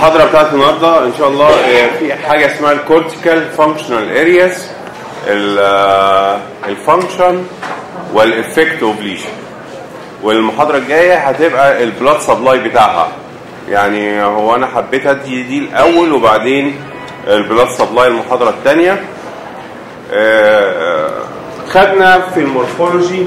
المحاضرة بتاعت النهاردة إن شاء الله آه، في حاجة اسمها الكورتيكال فانكشنال ارياز الفانكشن والافكت اوف ليجن والمحاضرة الجاية هتبقى البلاد سبلاي بتاعها يعني هو أنا حبيت أدي دي الأول وبعدين البلاد سبلاي المحاضرة الثانية خدنا في المورفولوجي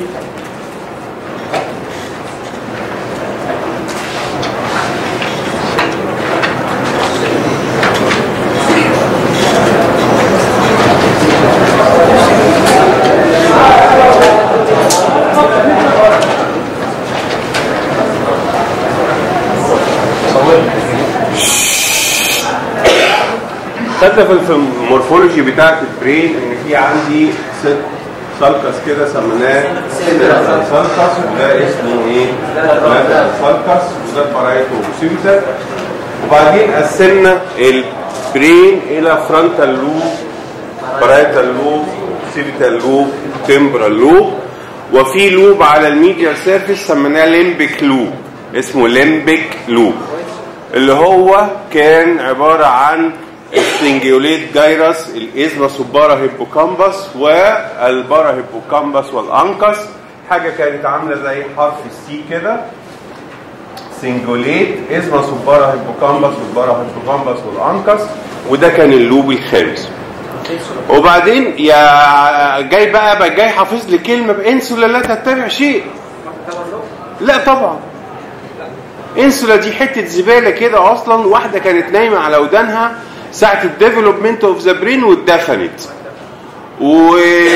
خدنا في في المورفولوجي بتاعت البرين ان في عندي ست سالكس كده سميناه سالكس وده اسمه ايه؟ لاترال سالكس وده بارايتو اوكسيبيتال وبعدين قسمنا البرين الى فرونتال لوب بارايتال لوب اوكسيبيتال لوب تمبرال لوب وفي لوب على الميديال سيرفيس سميناه ليمبيك لوب اسمه ليمبيك لوب اللي هو كان عباره عن السنجيوليت جايرس الازما سوبارا هيبوكامبس والبارا هيبوكامبس والانكس حاجه كانت عامله زي حرف السي كده سنجوليت ازما سوبارا هيبوكامبس والبارا هيبوكامبس والانكس وده كان اللوب الخامس وبعدين يا جاي بقى بقى جاي حافظ لي كلمه بانسولا لا تتبع شيء لا طبعا انسولا دي حته زباله كده اصلا واحده كانت نايمه على ودانها ساعه الديفلوبمنت اوف ذا برين واتدفنت و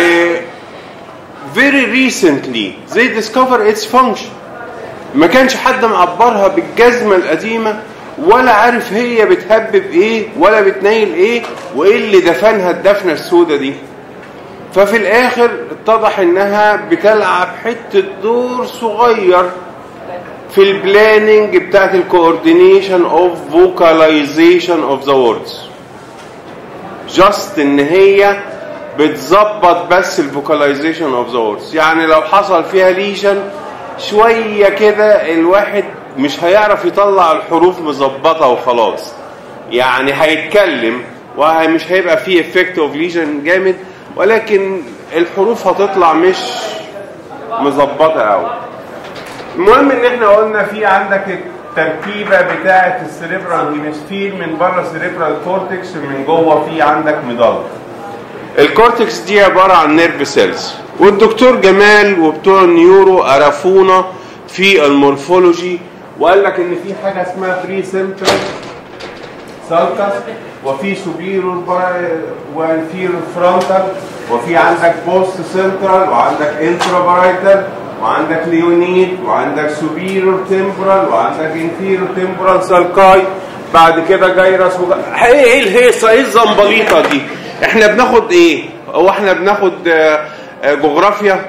very recently they discover its function ما كانش حد معبرها بالجزمه القديمه ولا عارف هي بتهبب ايه ولا بتنيل ايه وايه اللي دفنها الدفنه السوداء دي ففي الاخر اتضح انها بتلعب حته دور صغير في البلاننج بتاعت الكوردينيشن اوف فوكاليزيشن اوف ذا ووردز جاست ان هي بتظبط بس الفوكاليزيشن اوف ذا ووردز يعني لو حصل فيها ليجن شويه كده الواحد مش هيعرف يطلع الحروف مظبطه وخلاص يعني هيتكلم ومش هيبقى فيه افكت اوف ليجن جامد ولكن الحروف هتطلع مش مظبطه قوي المهم ان احنا قلنا في عندك التركيبه بتاعه السريبرال هيمسفير من بره السريبرال كورتكس من جوه في عندك مضله الكورتكس دي عباره عن نيرف سيلز والدكتور جمال وبتوع النيورو قرفونا في المورفولوجي وقال لك ان في حاجه اسمها بري سنترال سالكس وفي سوبيرور وانفيرور فرونتال وفي عندك بوست سنترال وعندك انترا بارايتال وعندك ليونيد وعندك سوبيرور تمبرال وعندك انفيرور تمبرال سالكاي بعد كده جايرس وج... ايه الهيصه ايه الزنبليطه دي احنا بناخد ايه هو احنا بناخد جغرافيا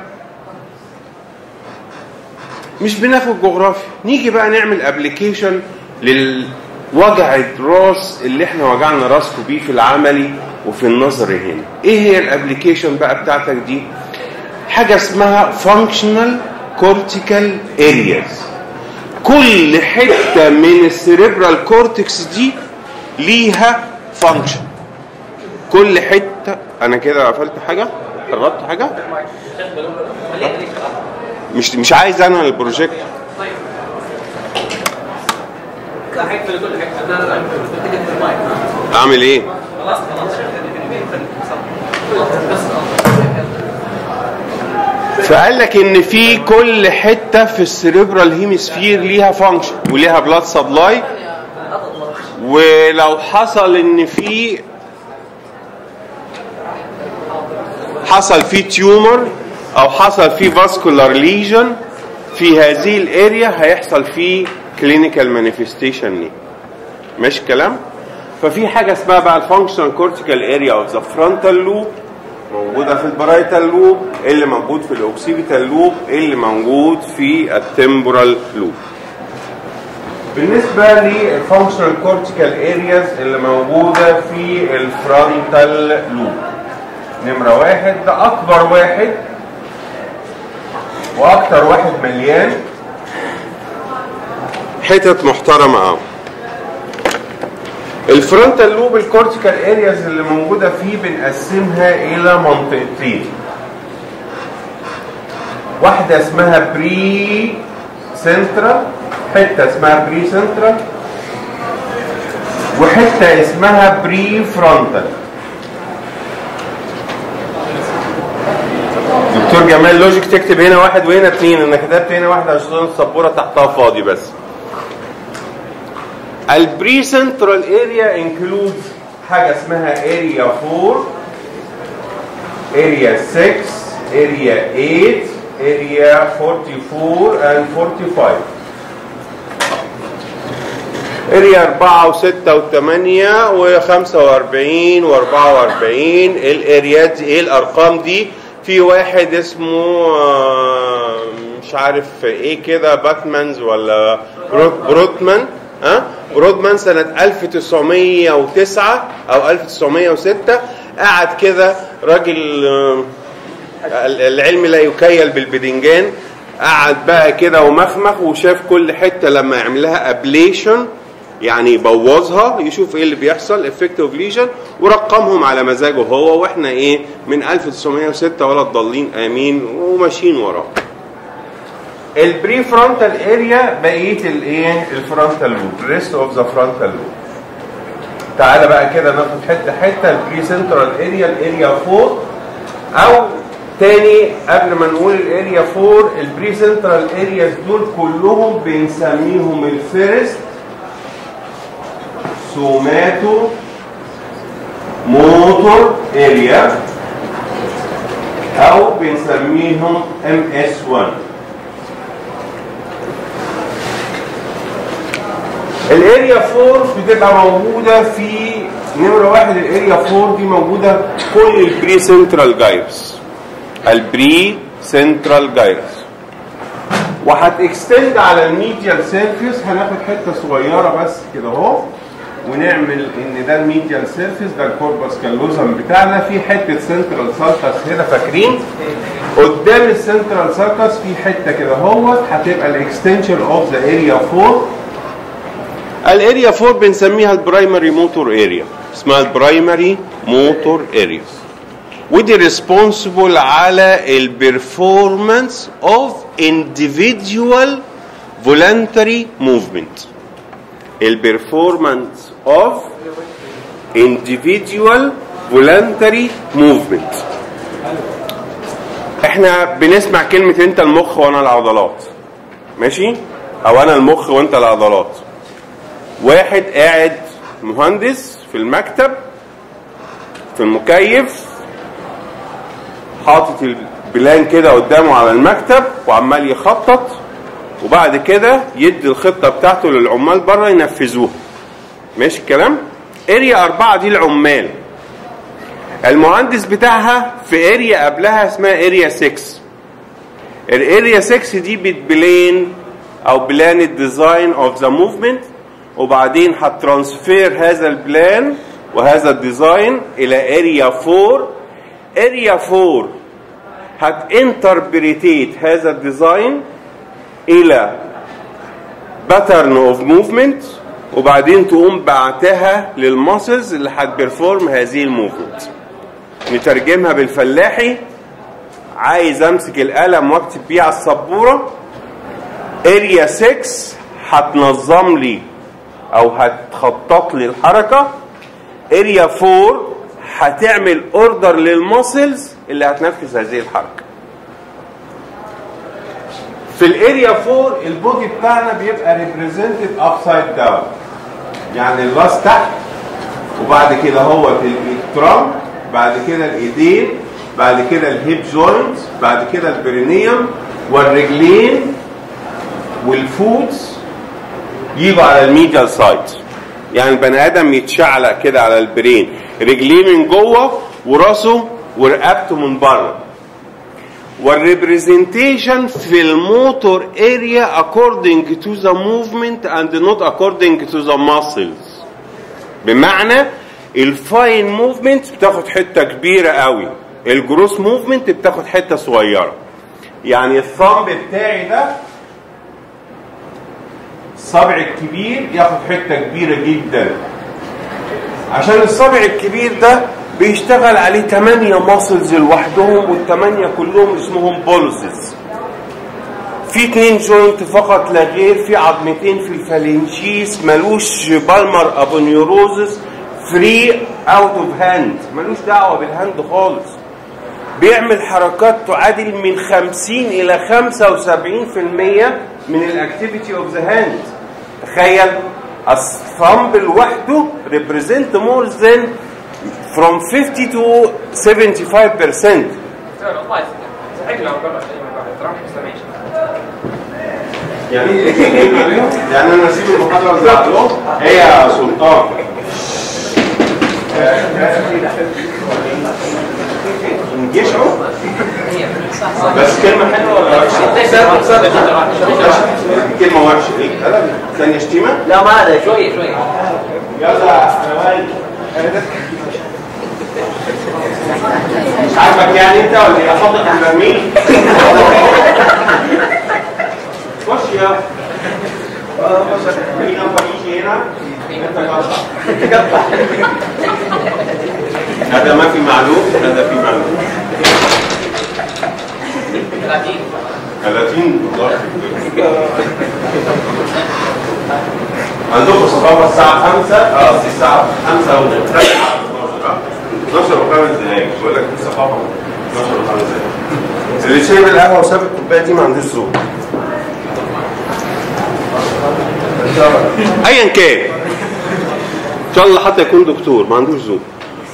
مش بناخد جغرافيا نيجي بقى نعمل ابلكيشن للوجع الراس اللي احنا وجعنا راسكم بيه في العملي وفي النظري هنا ايه هي الابلكيشن بقى بتاعتك دي حاجه اسمها functional cortical areas كل حته من السريبرال كورتكس دي ليها فانكشن كل حته انا كده قفلت حاجه قربت حاجه مش مش عايز انا البروجيكت اعمل ايه فقال لك ان في كل حته في السريبرال هيمسفير ليها فانكشن وليها بلاد سبلاي ولو حصل ان في حصل في تيومر او حصل في فاسكولار ليجن في هذه الاريا هيحصل فيه كلينيكال مانيفستيشن ليه ماشي الكلام ففي حاجه اسمها بقى الفانكشنال كورتيكال اريا اوف ذا فرونتال لوب موجودة في البرايتال لوب اللي موجود في الاوكسيبيتال لوب اللي موجود في التمبورال لوب بالنسبة للفانكشنال كورتيكال ارياز اللي موجودة في الفرونتال لوب نمرة واحد ده أكبر واحد وأكتر واحد مليان حتت محترمة أوي الفرونتال لوب الكورتيكال ارياز اللي موجوده فيه بنقسمها الى منطقتين واحده اسمها بري سنترال حته اسمها بري سنترال وحته اسمها بري فرونتال دكتور جمال لوجيك تكتب هنا واحد وهنا اثنين انا كتبت هنا واحد عشان السبوره تحتها فاضي بس البري سنترال اريا انكلود حاجه اسمها اريا 4 اريا 6 اريا 8 اريا 44 and 45 اريا 4 و6 و8 و45 و44 الاريات دي ايه الارقام دي في واحد اسمه آه، مش عارف ايه كده باتمانز ولا برود بروتمان ها برودمان سنة 1909 او 1906 قعد كده راجل آه، العلم لا يكيل بالبدنجان قعد بقى كده ومخمخ وشاف كل حته لما يعمل لها ابليشن يعني يبوظها يشوف ايه اللي بيحصل افكتيف ليجن ورقمهم على مزاجه هو واحنا ايه من 1906 ولا ضالين امين وماشيين وراه البري فرونتال اريا بقيه الايه الفرونتال لوب ريست اوف ذا فرونتال لوب تعالى بقى كده ناخد حته حته البري سنترال اريا الاريا 4 او تاني قبل ما نقول الاريا 4 البري سنترال ارياز دول كلهم بنسميهم الفيرست سوماتو موتور اريا او بنسميهم ام اس 1 الاريا 4 بتبقى موجوده في نمره واحد الاريا 4 دي موجوده كل البري سنترال جايرس البري سنترال جايرس وهتكستند على الميديال سيرفيس هناخد حته صغيره بس كده اهو ونعمل ان ده الميديال سيرفيس ده الكوربس كالوزم بتاعنا في حته سنترال سالكس هنا فاكرين قدام السنترال سالكس في حته كده اهوت هتبقى الاكستنشن اوف ذا اريا 4 الاريا 4 بنسميها البرايمري موتور اريا اسمها البرايمري موتور اريا ودي ريسبونسبل على البرفورمانس اوف individual voluntary movement البرفورمانس اوف individual voluntary movement احنا بنسمع كلمة انت المخ وانا العضلات ماشي او انا المخ وانت العضلات واحد قاعد مهندس في المكتب في المكيف حاطط البلان كده قدامه على المكتب وعمال يخطط وبعد كده يدي الخطه بتاعته للعمال بره ينفذوها ماشي الكلام اريا أربعة دي العمال المهندس بتاعها في اريا قبلها اسمها اريا 6 الاريا 6 دي بتبلين او بلان الديزاين اوف ذا موفمنت وبعدين هترانسفير هذا البلان وهذا الديزاين الى اريا 4 اريا 4 هتانتربريتيت هذا الديزاين الى باترن اوف موفمنت وبعدين تقوم بعتها للماسلز اللي هتبرفورم هذه الموفمنت نترجمها بالفلاحي عايز امسك القلم واكتب بيه على السبوره اريا 6 هتنظم لي او هتخطط لي الحركه اريا 4 هتعمل اوردر للماسلز اللي هتنفذ هذه الحركه في الاريا 4 البودي بتاعنا بيبقى ريبريزنتد ابسايد داون يعني الراس تحت وبعد كده هو الترام بعد كده الايدين بعد كده الهيب جوينت بعد كده البرينيوم والرجلين والفوتس يجوا على الميديال سايد يعني البني ادم يتشعلق كده على البرين رجليه من جوه وراسه ورقبته من بره والريبريزنتيشن في الموتور اريا according to the movement and not according to the muscles بمعنى الفاين موفمنت بتاخد حته كبيره قوي الجروس موفمنت بتاخد حته صغيره يعني الثامب بتاعي ده الصبع الكبير ياخد حته كبيره جدا عشان الصابع الكبير ده بيشتغل عليه 8 ماسلز لوحدهم والثمانيه كلهم اسمهم بولسز في اتنين جوينت فقط لا غير في عظمتين في الفالنشيس ملوش بالمر ابونيوروزس فري اوت اوف هاند ملوش دعوه بالهاند خالص بيعمل حركات تعادل من 50 الى 75% من الاكتيفيتي اوف ذا هاند تخيل الثumb لوحده represent more than from 50 to 75% الله يسلمك صحيح لو قبل تروح ماشي يعني يعني انا اسيب المحاضره بتاعته هي يا سلطان نجيشه بس كلمه حلوه ولا وحشه؟ كلمه وحشه ايه؟ ثانيه شتيمه؟ لا ما عليك شويه شويه يلا يا وائل. مش عاجبك يعني انت ولا ايه؟ افضل المرمين خش يا مين اول يجي هنا؟ انت قطع هذا ما في معلوم هذا في معلوم 30 30 والله عندكم صفافة الساعة 5 قصدي الساعة 5 و 12 12 وخمس دقايق بقول لك في صفافة 12 وخمس دقايق اللي شايب القهوة وساب الكوباية دي ما عندوش ذوق ايا كان ان شاء الله حتى يكون دكتور ما عندوش ذوق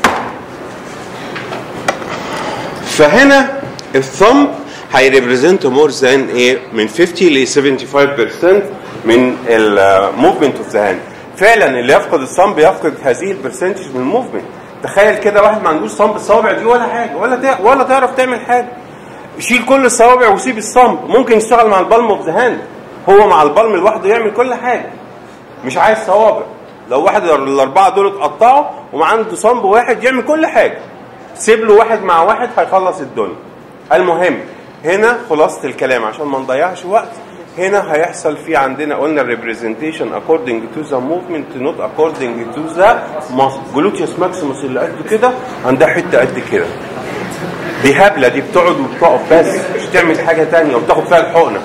فهنا الثumb هيريبريزنت مور ذان ايه من 50 ل 75% من الموفمنت اوف ذا هاند فعلا اللي يفقد الثumb يفقد هذه البرسنتج من الموفمنت تخيل كده واحد ما عندوش ثumb الصوابع دي ولا حاجه ولا تع- ولا تعرف تعمل حاجه شيل كل الصوابع وسيب الثumb ممكن يشتغل مع البالم اوف ذا هاند هو مع البالم لوحده يعمل كل حاجه مش عايز صوابع لو واحد الاربعه دول اتقطعوا وما عنده صنب واحد يعمل كل حاجه سيب له واحد مع واحد هيخلص الدنيا المهم هنا خلاصه الكلام عشان ما نضيعش وقت هنا هيحصل في عندنا قلنا الريبريزنتيشن according to the movement not according to the muscle جلوتيوس ماكسيموس اللي قد كده عندها حته قد كده دي هبله دي بتقعد وبتقف بس مش تعمل حاجه تانية وبتاخد فيها الحقنه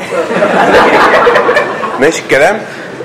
ماشي الكلام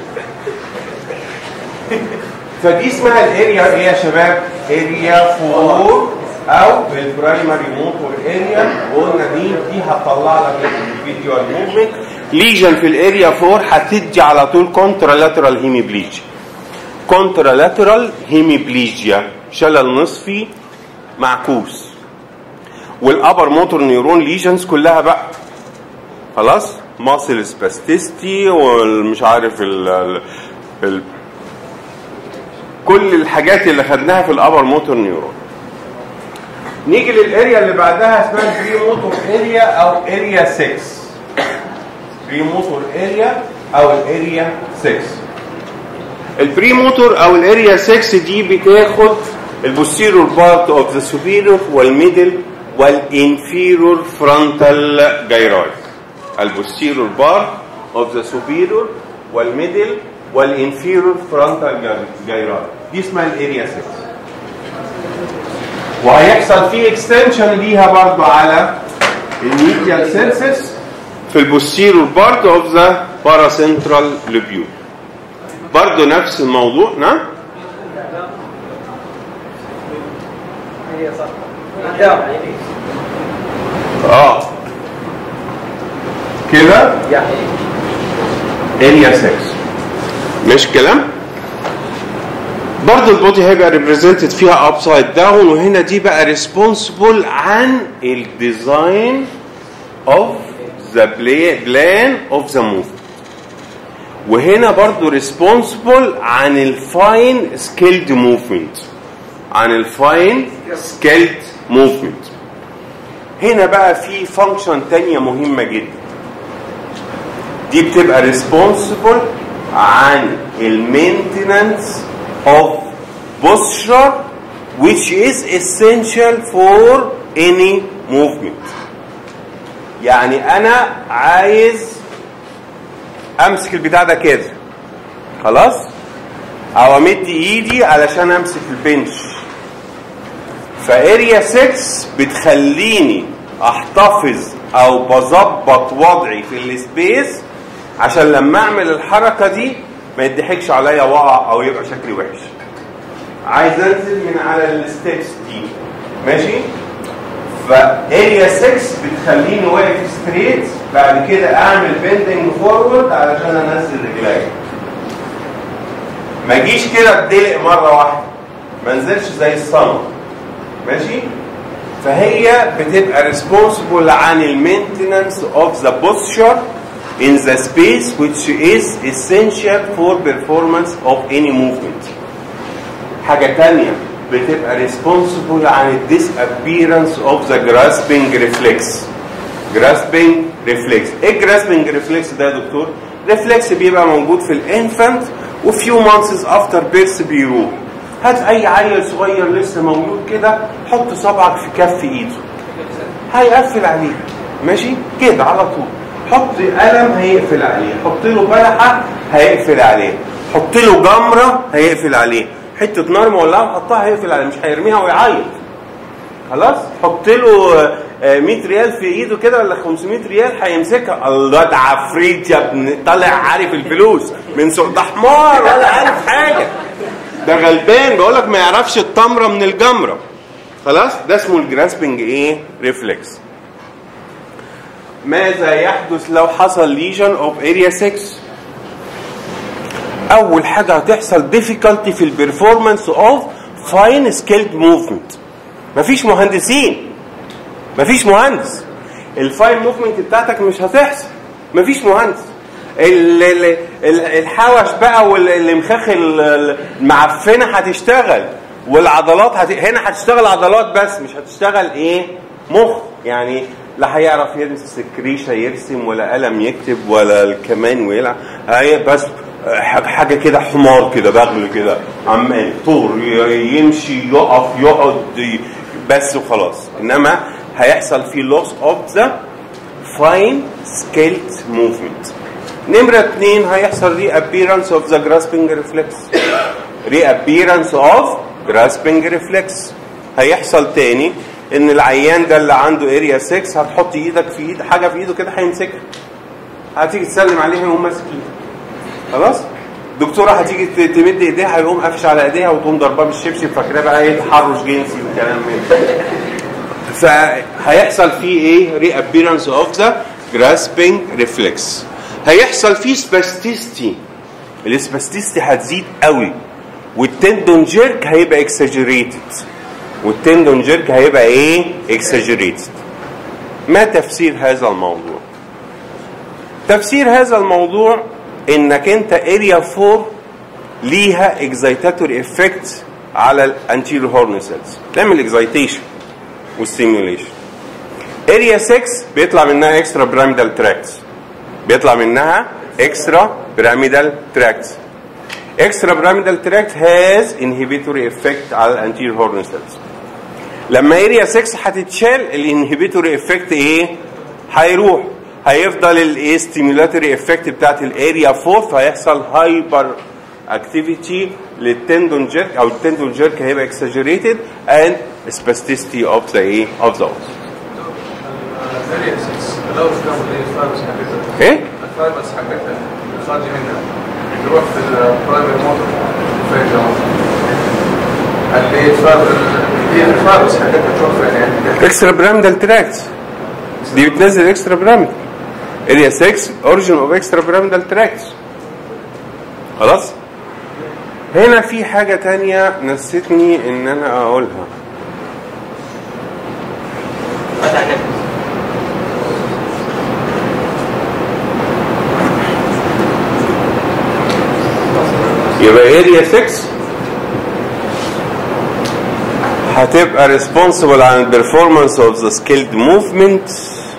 فدي اسمها الاريا ايه يا شباب اريا فور او البرايمري موتور اريا وقلنا دي دي هتطلع لك الفيديو موفمنت ليجن في الاريا 4 هتدي على طول كونترالاترال هيميبليجيا كونترالاترال هيميبليجيا شلل نصفي معكوس والابر موتور نيورون ليجنز كلها بقى خلاص ماسل سباستيستي والمش عارف ال ال ال كل الحاجات اللي خدناها في الابر موتور نيورون نيجي للاريا اللي بعدها اسمها بري موتور اريا او اريا 6 بري موتور اريا او الاريا 6 البري موتور او الاريا 6 دي بتاخد البوستيرور بارت اوف ذا سوبيريور والميدل والانفيرور فرونتال جايرويد البوستيرور بارت اوف ذا سوبيريور والميدل والانفيرور فرونتال جايرويد دي اسمها الاريا 6 وهيحصل فيه اكستنشن ليها برضو على الميديال سيرفيس في البوستيرور بارت اوف ذا باراسنترال لوبيول برضو نفس الموضوع نعم هي صح قدام اه كده يعني اريا 6 مش كلام برضه البودي هيبقى ريبريزنتد فيها ابسايد داون وهنا دي بقى ريسبونسبل عن الديزاين اوف ذا بلان اوف ذا موف وهنا برضه ريسبونسبل عن الفاين سكيلد موفمنت عن الفاين سكيلد موفمنت هنا بقى في فانكشن تانية مهمة جدا دي بتبقى ريسبونسبل عن المينتنانس of posture which is essential for any movement يعني انا عايز امسك البتاع ده كده خلاص او امد ايدي علشان امسك البنش فاريا 6 بتخليني احتفظ او بظبط وضعي في السبيس عشان لما اعمل الحركه دي ما يضحكش عليا واقع او يبقى شكلي وحش عايز انزل من على الستيبس دي ماشي فاريا 6 بتخليني واقف ستريت بعد كده اعمل بيندنج فورورد علشان انزل رجلي ما اجيش كده اتدلق مره واحده ما انزلش زي الصنم ماشي فهي بتبقى ريسبونسبل عن المينتننس اوف ذا posture in the space which is essential for performance of any movement حاجة تانية بتبقى responsible عن ال disappearance of the grasping reflex grasping reflex ايه grasping reflex ده يا دكتور؟ reflex بيبقى موجود في الانفانت وفيو months after birth بيروح هات اي عيل صغير لسه مولود كده حط صبعك في كف ايده هيقفل عليه ماشي كده على طول حط قلم هيقفل عليه حط له بلحه هيقفل عليه حط له جمره هيقفل عليه حته نار مولعه حطها هيقفل عليه مش هيرميها ويعيط خلاص حط له آه، 100 ريال في ايده كده ولا 500 ريال هيمسكها الله ده عفريت يا ابن طالع عارف الفلوس من سوق ده حمار ولا عارف حاجه ده غلبان بقول لك ما يعرفش التمره من الجمره خلاص ده اسمه الجراسبنج ايه ريفلكس ماذا يحدث لو حصل ليجن اوف اريا 6 اول حاجه هتحصل difficulty في البرفورمانس اوف فاين سكيلد موفمنت مفيش مهندسين مفيش مهندس الفاين موفمنت بتاعتك مش هتحصل مفيش مهندس ال- ال- ال- الحوش بقى والمخاخ المعفنه هتشتغل والعضلات هت... هنا هتشتغل عضلات بس مش هتشتغل ايه مخ يعني لا هيعرف يمسك ريشه يرسم ولا قلم يكتب ولا الكمان ويلعب هي بس ح- حاجه كده حمار كده بغل كده عمال طور ي- يمشي يقف يقعد ي- بس وخلاص انما هيحصل فيه لوس اوف ذا فاين سكيلد موفمنت نمرة اتنين هيحصل ري appearance of the grasping reflex ري appearance of grasping reflex هيحصل تاني ان العيان ده اللي عنده اريا 6 هتحط ايدك في ايد حاجه في ايده كده هيمسكها هتيجي تسلم عليه وهو ماسك ايدك خلاص دكتوره هتيجي ت- تمد ايديها هيقوم قافش على ايديها وتقوم ضرباه بالشبشب فاكراه بقى ايه تحرش جنسي والكلام من ده فهيحصل فيه ايه ري appearance of the grasping reflex هيحصل فيه سباستيستي السباستيستي هتزيد قوي والتندون جيرك هيبقى اكساجريتد والتندون جيرك هيبقى ايه اكساجريتد ما تفسير هذا الموضوع تفسير هذا الموضوع انك انت اريا 4 ليها اكزايتاتوري افكت على الانتيريور هورن سيلز تعمل اكزايتيشن والستيميوليشن اريا 6 بيطلع منها اكسترا بيراميدال تراكتس بيطلع منها اكسترا بيراميدال تراكتس اكسترا بيراميدال تراكت هاز انهبيتوري افكت على الانتيريور هورن سيلز لما اريا 6 هتتشال الانهبيتوري افكت ايه هيروح هيفضل الايه ستيمولاتوري افكت بتاعت الاريا 4 فهيحصل هايبر اكتيفيتي للتندون جيرك او التندون جيرك هيبقى اكساجريتد اند spasticity اوف ذا ايه اوف ذا لو استخدم الفايبرز حقتها ايه الفايبرز حقتها الخارج منها تروح في البرايمري موتور فين جوه اللي الفايبر هي الفايبرز حقتها تروح فين يعني اكسترا بيراميدال تراكت دي بتنزل اكسترا بيراميدال اريا 6 اوريجن اوف اكسترا بيراميدال تراكت خلاص هنا في حاجة تانية نسيتني ان انا اقولها يبقى اريا 6 هتبقى responsible عن البرفورمانس اوف ذا سكيلد موفمنت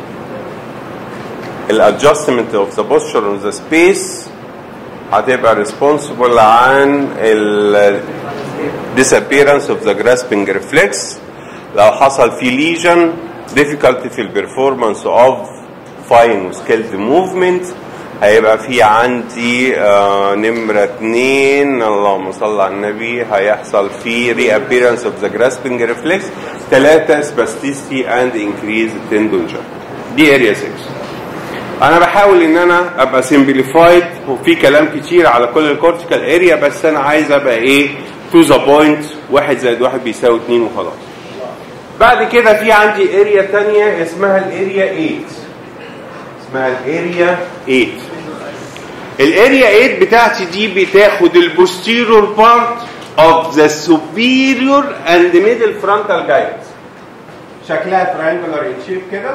الادجستمنت اوف ذا posture اوف ذا سبيس هتبقى responsible عن ال disappearance of the grasping reflex لو حصل في lesion difficulty في البرفورمانس of fine وskilled movement هيبقى في عندي آه نمرة اتنين اللهم صل على النبي هيحصل في reappearance of the grasping reflex ثلاثة spasticity and increased tendon jerk دي اريا 6 انا بحاول ان انا ابقى سمبليفايد وفي كلام كتير على كل الكورتيكال اريا بس انا عايز ابقى ايه تو ذا بوينت واحد زائد واحد بيساوي اتنين وخلاص بعد كده في عندي اريا تانية اسمها الاريا 8 اسمها الاريا 8 الاريا 8 بتاعتي دي بتاخد البوستيرور بارت of the superior and middle frontal guides شكلها triangular in shape كده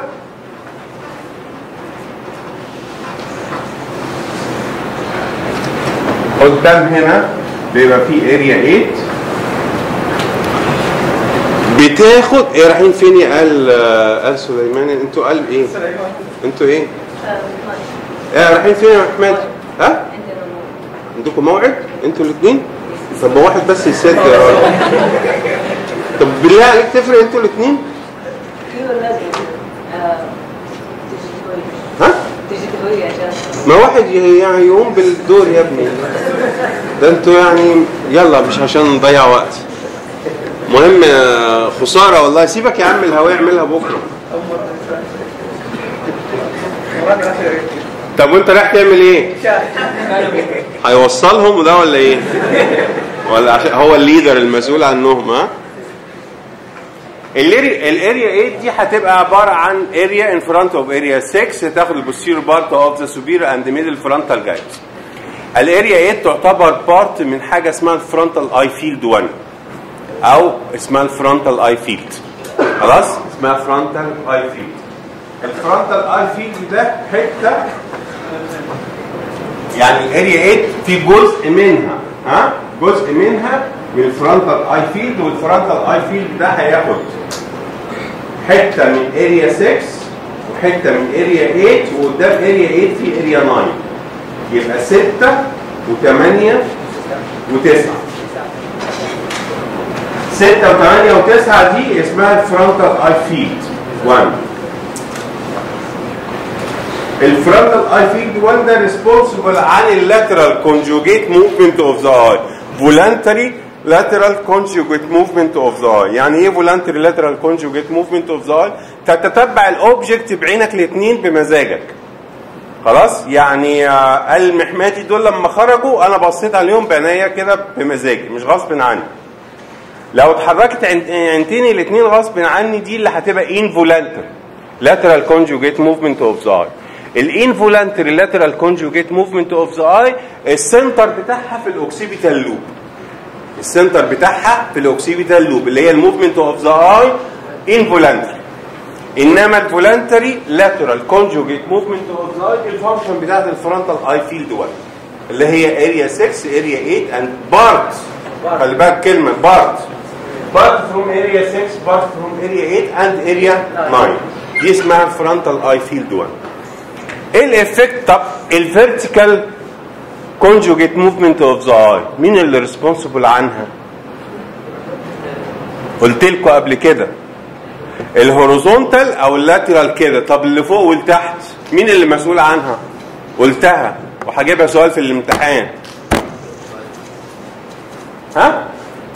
قدام هنا بيبقى في اريا 8 بتاخد ايه رايحين فين يا قال قال سليمان انتوا قال ايه؟ انتوا ايه؟ ايه رايحين فين يا احمد؟ ها؟ عندكم موعد؟ انتوا الاثنين؟ طب ما واحد بس يسد يا راجل طب بالله عليك تفرق انتوا الاثنين؟ ها؟ تيجي تقولي عشان ما واحد ي- يعني يقوم بالدور يا ابني ده انتوا يعني يلا مش عشان نضيع وقت مهم آه، خساره والله سيبك يا عم الهواء يعملها بكره طب وانت رايح تعمل ايه؟ هيوصلهم وده ولا ايه؟ ولا عشان هو الليدر المسؤول عنهم ها؟ الاريا الاريا 8 دي هتبقى عباره عن اريا ان فرونت اوف اريا 6 تاخد البوستيريور بارت اوف ذا سوبير اند ميدل فرونتال جايز الاريا 8 تعتبر بارت من حاجه اسمها الفرونتال اي فيلد 1 او اسمها الفرونتال اي فيلد خلاص اسمها فرونتال اي فيلد الفرونتال اي فيلد ده حته يعني الاريا 8 في جزء منها ها جزء منها من الفرونتال اي فيلد والفرونتال اي فيلد ده هياخد حته من اريا 6 وحته من اريا 8 وقدام اريا 8 في اريا 9 يبقى 6 و8 و9 6 و8 و9 دي اسمها الفرونتال اي فيلد 1 الفرونتال اي فيلد 1 ده ريسبونسبل عن اللاترال كونجوجيت موفمنت اوف ذا اي فولانتري lateral conjugate movement of the eye يعني ايه voluntary lateral conjugate movement of the eye تتتبع الاوبجكت بعينك الاثنين بمزاجك خلاص يعني آه، المحماتي دول لما خرجوا انا بصيت عليهم بعناية كده بمزاجي مش غصب عني لو اتحركت عن- عينتين الاثنين غصب عني دي اللي هتبقى involuntary lateral conjugate movement of the eye الانفولانتري lateral conjugate movement of the eye السنتر بتاعها في الاوكسيبيتال لوب السنتر بتاعها في الاوكسيبيتال لوب اللي هي الموفمنت اوف ذا اي انفولانتري انما الفولانتري لاترال كونجوجيت موفمنت اوف ذا اي الفانكشن بتاعت الفرونتال اي فيلد 1 اللي هي اريا 6 اريا 8 اند بارت خلي بالك كلمه بارت بارت فروم اريا 6 بارت فروم اريا 8 اند اريا 9 دي اسمها الفرونتال اي فيلد 1 ايه الافكت طب الفيرتيكال conjugate movement of the eye مين اللي ريسبونسبل عنها قلت لكم قبل كده الهوريزونتال او اللاترال كده طب اللي فوق والتحت مين اللي مسؤول عنها قلتها وهجيبها سؤال في الامتحان ها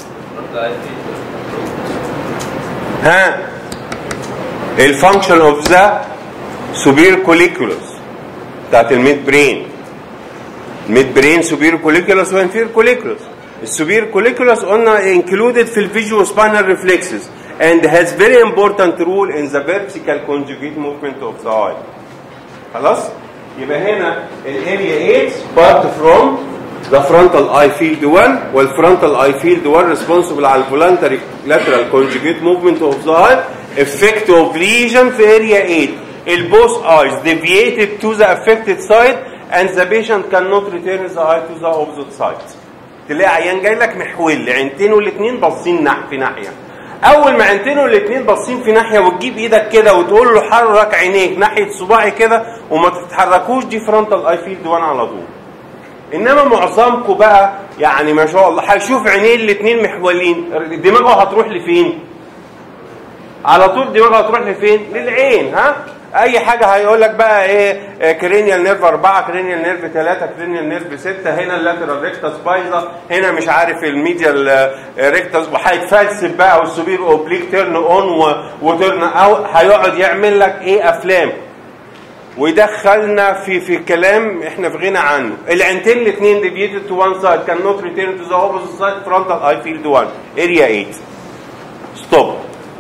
ها الفانكشن اوف ذا سوبير كوليكولوس بتاعت الميد برين الميد برين سوبير كوليكولوس وانفير كوليكولوس السوبير كوليكولوس قلنا included في الفيجوال سباينال ريفلكسز and has very important role in the vertical conjugate movement of the eye خلاص يبقى هنا الاريا 8 part from the frontal eye field 1 والفرونتال eye field 1 responsible على الفولانتري lateral conjugate movement of the eye effect of lesion في area 8 ال both eyes deviated to the affected side and the patient cannot return the eye to the opposite side تلاقي عيان جاي لك محول عينتين الاثنين باصين نح في ناحيه اول ما عينتين الاثنين باصين في ناحيه وتجيب ايدك كده وتقول له حرك عينيك ناحيه صباعي كده وما تتحركوش دي فرونتال اي فيلد 1 على طول انما معظمكم بقى يعني ما شاء الله هيشوف عينيه الاثنين محولين دماغه هتروح لفين على طول دماغه هتروح لفين للعين ها اي حاجه هيقول لك بقى ايه كرينيال نيرف 4 كرينيال نيرف 3 كرينيال نيرف 6 هنا اللاترال ريكتس بايظه هنا مش عارف الميديال ريكتس وهيتفلسف بقى والسوبير اوبليك تيرن اون وتيرن اوت هيقعد يعمل لك ايه افلام ويدخلنا في في كلام احنا في غنى عنه العينتين الاثنين ديفيتد تو وان سايد كان نوت ريتيرن تو ذا اوبوزيت سايد فرونتال اي فيلد 1 اريا 8 ستوب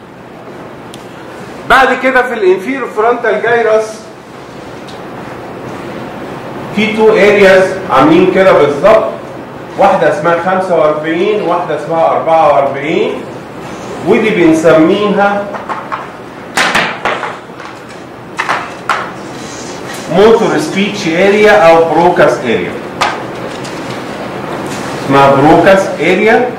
بعد كده في الانفيرو فرونتال جايرس في تو ارياز عاملين كده بالظبط واحده اسمها 45 واحده اسمها 44 ودي بنسميها موتور سبيتش اريا او بروكاس اريا اسمها بروكاس اريا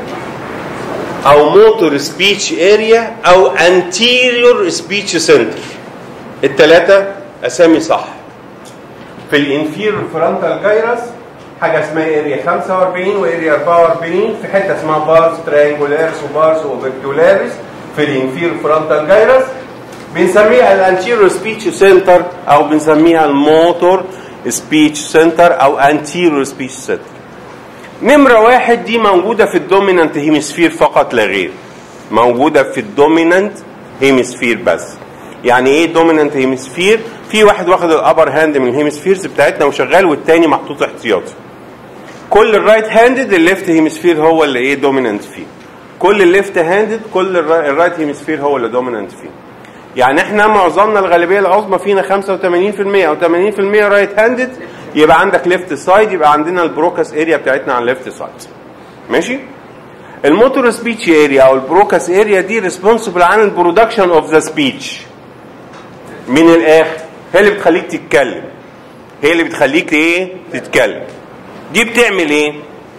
او موتور سبيتش اريا او انتيريور سبيتش سنتر الثلاثه اسامي صح في الانفيرور فرونتال جايرس حاجه اسمها اريا 45 واريا 44 في حته اسمها بارس تريانجولاريس وبارس اوبرتولاريس في الانفيرور فرونتال جايرس بنسميها الانتيريور سبيتش سنتر او بنسميها الموتور سبيتش سنتر او انتيريور سبيتش سنتر نمرة واحد دي موجودة في الدومينانت هيمسفير فقط لا غير موجودة في الدومينانت هيمسفير بس يعني ايه دومينانت هيمسفير في واحد واخد الابر هاند من الهيمسفيرز بتاعتنا وشغال والتاني محطوط احتياطي كل الرايت هاندد الليفت هيمسفير هو اللي ايه دومينانت فيه كل الليفت هاندد كل الرايت هيمسفير هو اللي دومينانت فيه يعني احنا معظمنا الغالبيه العظمى فينا 85% او 80% رايت هاندد يبقى عندك ليفت سايد يبقى عندنا البروكاس اريا بتاعتنا على الليفت سايد ماشي الموتور سبيتش اريا او البروكاس اريا دي ريسبونسبل عن البرودكشن اوف ذا سبيتش من الاخر هي اللي بتخليك تتكلم هي اللي بتخليك ايه تتكلم دي بتعمل ايه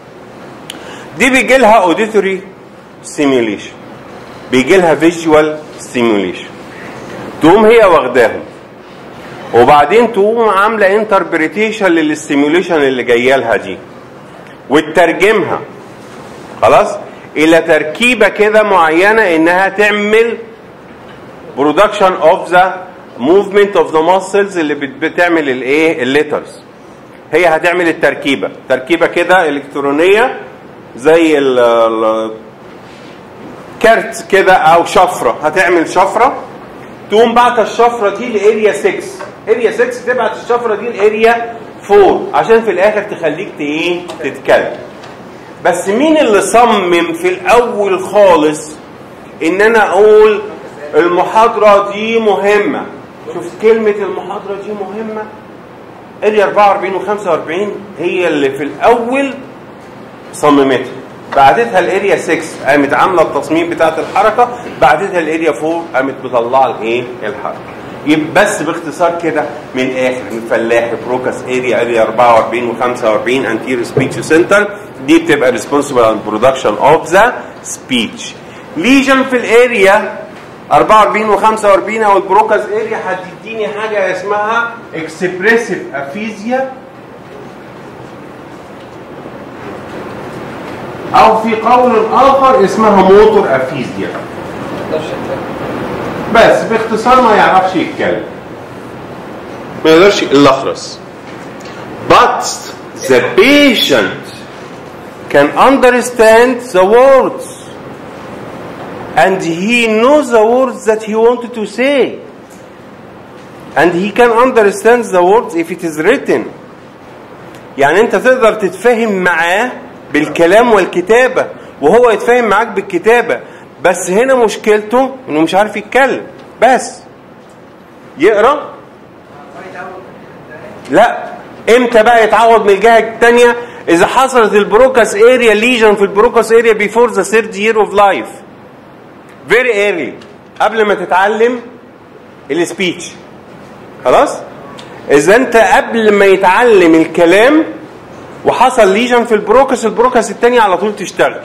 دي بيجي لها اوديتوري ستيميوليشن بيجي لها فيجوال ستيميوليشن تقوم هي واخداهم وبعدين تقوم عامله انتربريتيشن للستيميوليشن اللي جايه لها دي وتترجمها خلاص الى تركيبه كده معينه انها تعمل برودكشن اوف ذا موفمنت اوف ذا ماسلز اللي بت- بتعمل الايه الليترز هي هتعمل التركيبه تركيبه كده الكترونيه زي ال- ال- كارت كده او شفره هتعمل شفره تقوم بعت الشفره دي لاريا 6 اريا 6 تبعت الشفره دي لاريا 4 عشان في الاخر تخليك ت- ايه تتكلم بس مين اللي صمم في الاول خالص ان انا اقول المحاضره دي مهمه شوف كلمه المحاضره دي مهمه اريا 44 و45 هي اللي في الاول صممتها بعدتها الاريا 6 قامت عامله التصميم بتاعت الحركه بعدتها الاريا 4 قامت مطلعه الايه الحركه يبقى بس باختصار كده من الاخر من فلاح بروكاس اريا اريا 44 و45 انتيريور سبيتش سنتر دي بتبقى ريسبونسبل عن برودكشن اوف ذا سبيتش ليجن في الاريا 44 و45 او البروكاس اريا هتديني حاجه اسمها اكسبريسيف افيزيا او في قول اخر اسمها موتور افيزيا بس باختصار ما يعرفش يتكلم ما يقدرش يلخرس but the patient can understand the words and he knows the words that he wanted to say and he can understand the words if it is written يعني انت تقدر تتفاهم معاه بالكلام والكتابة وهو يتفاهم معاك بالكتابة بس هنا مشكلته انه مش عارف يتكلم بس يقرا لا امتى بقى يتعوض من الجهه الثانيه اذا حصلت البروكاس اريا ليجن في البروكاس اريا بيفور ذا ثيرد يير اوف لايف فيري ايرلي قبل ما تتعلم السبيتش خلاص اذا انت قبل ما يتعلم الكلام وحصل ليجن في البروكاس البروكاس الثاني على طول تشتغل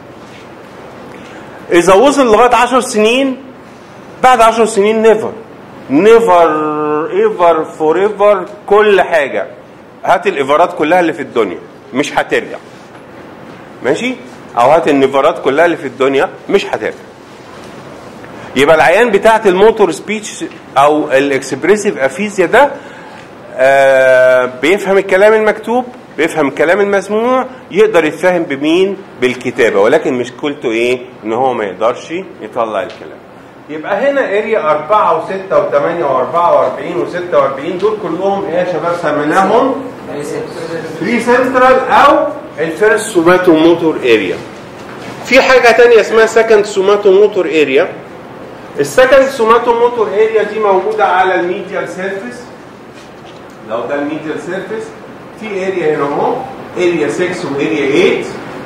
اذا وصل لغايه 10 سنين بعد 10 سنين نيفر نيفر ايفر فور ايفر كل حاجه هات الايفرات كلها اللي في الدنيا مش هترجع ماشي او هات النيفرات كلها اللي في الدنيا مش هترجع يبقى العيان بتاعت الموتور سبيتش او الاكسبريسيف افيزيا ده آه بيفهم الكلام المكتوب بيفهم الكلام المسموع يقدر يتفهم بمين بالكتابه ولكن مشكلته ايه ان هو ما يقدرش يطلع الكلام يبقى هنا اريا 4 و6 و8 و44 و46 دول كلهم ايه يا شباب سميناهم بري سنترال او الفيرست سوماتو موتور اريا في حاجه تانية اسمها سكند سوماتو موتور اريا السكند سوماتو موتور اريا دي موجوده على الميديال سيرفيس لو ده الميديال سيرفيس في اريا هنا اهو اريا 6 واريا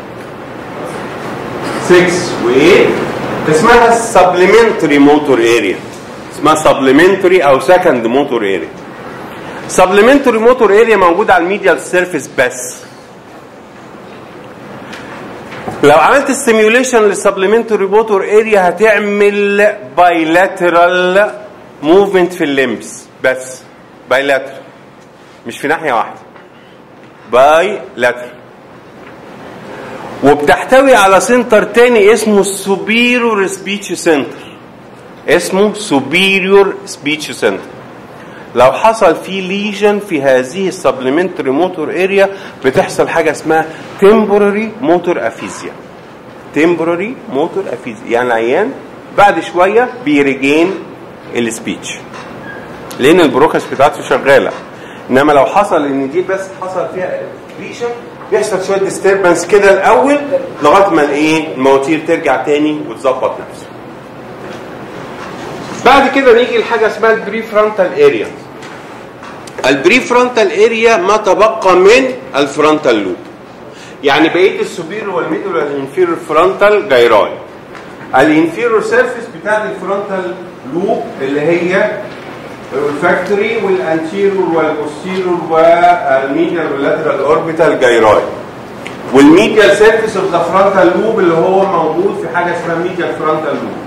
8 6 و8 اسمها سبلمنتري موتور اريا اسمها سبلمنتري او سكند موتور اريا سبلمنتري موتور اريا موجوده على الميديال سيرفيس بس لو عملت السيميوليشن للسبلمنتري موتور اريا هتعمل بايلاترال موفمنت في الليمبس بس بايلاترال مش في ناحيه واحده بايلاترال وبتحتوي على سنتر تاني اسمه السوبيريور سبيتش سنتر اسمه سوبيريور سبيتش سنتر لو حصل فيه ليجن في هذه السبلمنتري موتور اريا بتحصل حاجه اسمها تمبوراري موتور افيزيا تمبوراري موتور افيزيا يعني العيان بعد شويه بيريجين السبيتش لان البروكس بتاعته شغاله انما لو حصل ان دي بس حصل فيها ليجن بيحصل شويه ديستربنس كده الاول لغايه ما الايه المواتير ترجع تاني وتظبط نفسها بعد كده نيجي لحاجه اسمها البري فرونتال اريا البري فرونتال اريا ما تبقى من الفرونتال لوب يعني بقيه السوبيريور والميدل والانفيريور فرونتال جايراي الانفيريور سيرفيس بتاعت الفرونتال لوب اللي هي الفاكتوري والانتيريور والبوستيريور والميديال واللاترال اوربيتال جايراي والميديال سيرفيس اوف ذا فرونتال لوب اللي هو موجود في حاجه اسمها ميديال فرونتال لوب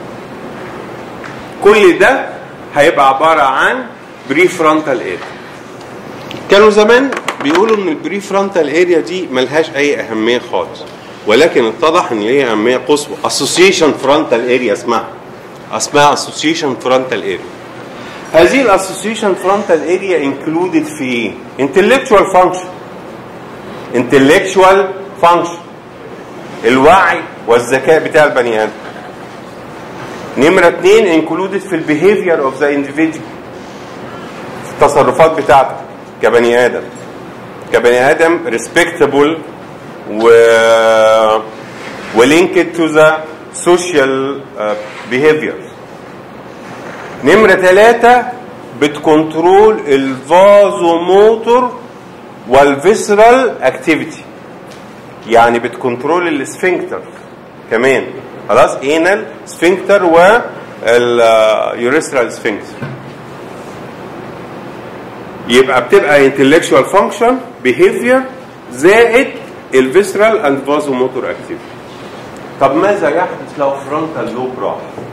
كل ده هيبقى عباره عن بري فرونتال اريا كانوا زمان بيقولوا ان البري فرونتال اريا دي ملهاش اي اهميه خالص ولكن اتضح ان ليها اهميه قصوى اسوسيشن فرونتال اريا اسمها اسمها اسوسيشن فرونتال اريا هذه الاسوسيشن فرونتال اريا انكلودد في ايه؟ intellectual function intellectual function الوعي والذكاء بتاع البني ادم نمرة اتنين انكلودد في البيهيفير اوف ذا individual في التصرفات بتاعته كبني ادم كبني ادم ريسبكتبل و ولينكد تو ذا سوشيال بيهيفير نمرة ثلاثة بتكنترول الفازوموتور والفيسرال اكتيفيتي يعني بتكنترول السفنكتر كمان خلاص انال سفنكتر واليوريسترال سفنكتر يبقى بتبقى intellectual function behavior زائد الفيسرال اند فازوموتور اكتيفيتي طب ماذا يحدث لو فرونتال لوب راح؟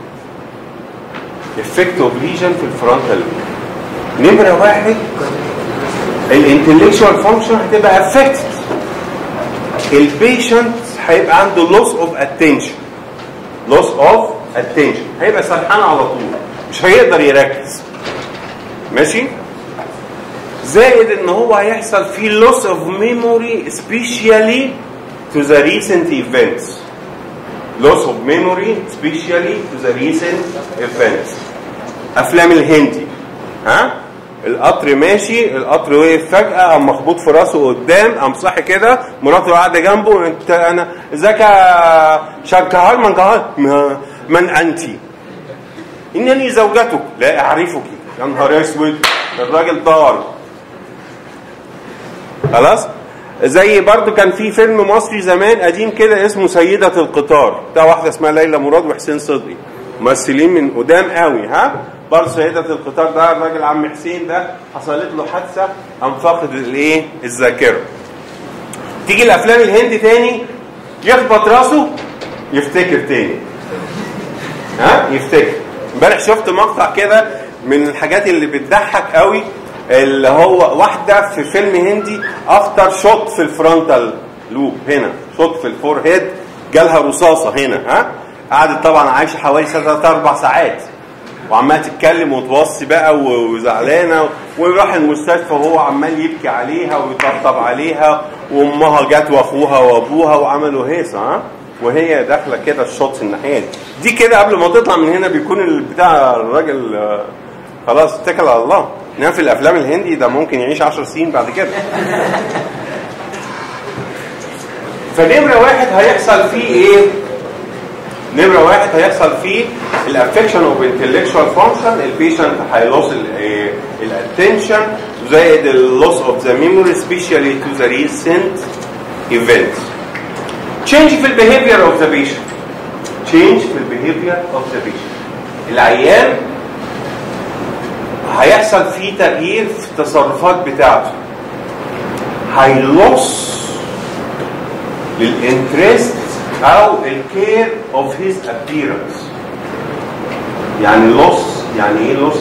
افكت اوف ليجن في الفرونتال لوب نمره واحد الانتلكشوال فانكشن هتبقى افكتد البيشنت هيبقى عنده لوس اوف اتنشن لوس اوف اتنشن هيبقى سرحان على طول مش هيقدر يركز ماشي زائد ان هو هيحصل فيه لوس اوف ميموري سبيشالي to the recent events loss of memory especially to the recent events افلام الهندي ها القطر ماشي القطر وقف فجأة قام مخبوط في راسه قدام قام صاحي كده مراته قاعدة جنبه انت انا ازيك يا شركهار من جهار ما- من انت انني زوجتك لا اعرفك يا نهار اسود الراجل طار خلاص زي برضو كان في فيلم مصري زمان قديم كده اسمه سيدة القطار بتاع واحدة اسمها ليلى مراد وحسين صدقي ممثلين من قدام قوي ها برضه سيدة القطار ده الراجل عم حسين ده حصلت له حادثة قام فاقد الايه الذاكرة تيجي الافلام الهندي تاني يخبط راسه يفتكر تاني ها يفتكر امبارح شفت مقطع كده من الحاجات اللي بتضحك قوي اللي هو واحده في فيلم هندي افتر شوت في الفرونتال لوب هنا شوت في الفور هيد جالها رصاصه هنا ها قعدت طبعا عايشه حوالي ثلاث اربع ساعات وعماله تتكلم وتوصي بقى و- وزعلانه وراح المستشفى وهو عمال يبكي عليها ويطبطب عليها وامها جت واخوها وابوها وعملوا هيصه ها وهي داخله كده الشوط الناحيه دي دي كده قبل ما تطلع من هنا بيكون البتاع الراجل آه، خلاص اتكل على الله انما في الافلام الهندي ده ممكن يعيش 10 سنين بعد كده فنمره واحد هيحصل فيه ايه؟ نمره واحد هيحصل فيه الافكشن اوف انتلكشوال فانكشن البيشنت هيلوس الاتنشن زائد اللوس اوف ذا ميموري سبيشالي تو ذا ريسنت ايفنتس تشينج في البيهيفير اوف ذا بيشنت تشينج في البيهيفير اوف ذا بيشنت العيان هيحصل فيه تغيير في التصرفات بتاعته هيلوس للانترست او الكير اوف هيز ابييرنس يعني لوس يعني ايه لوس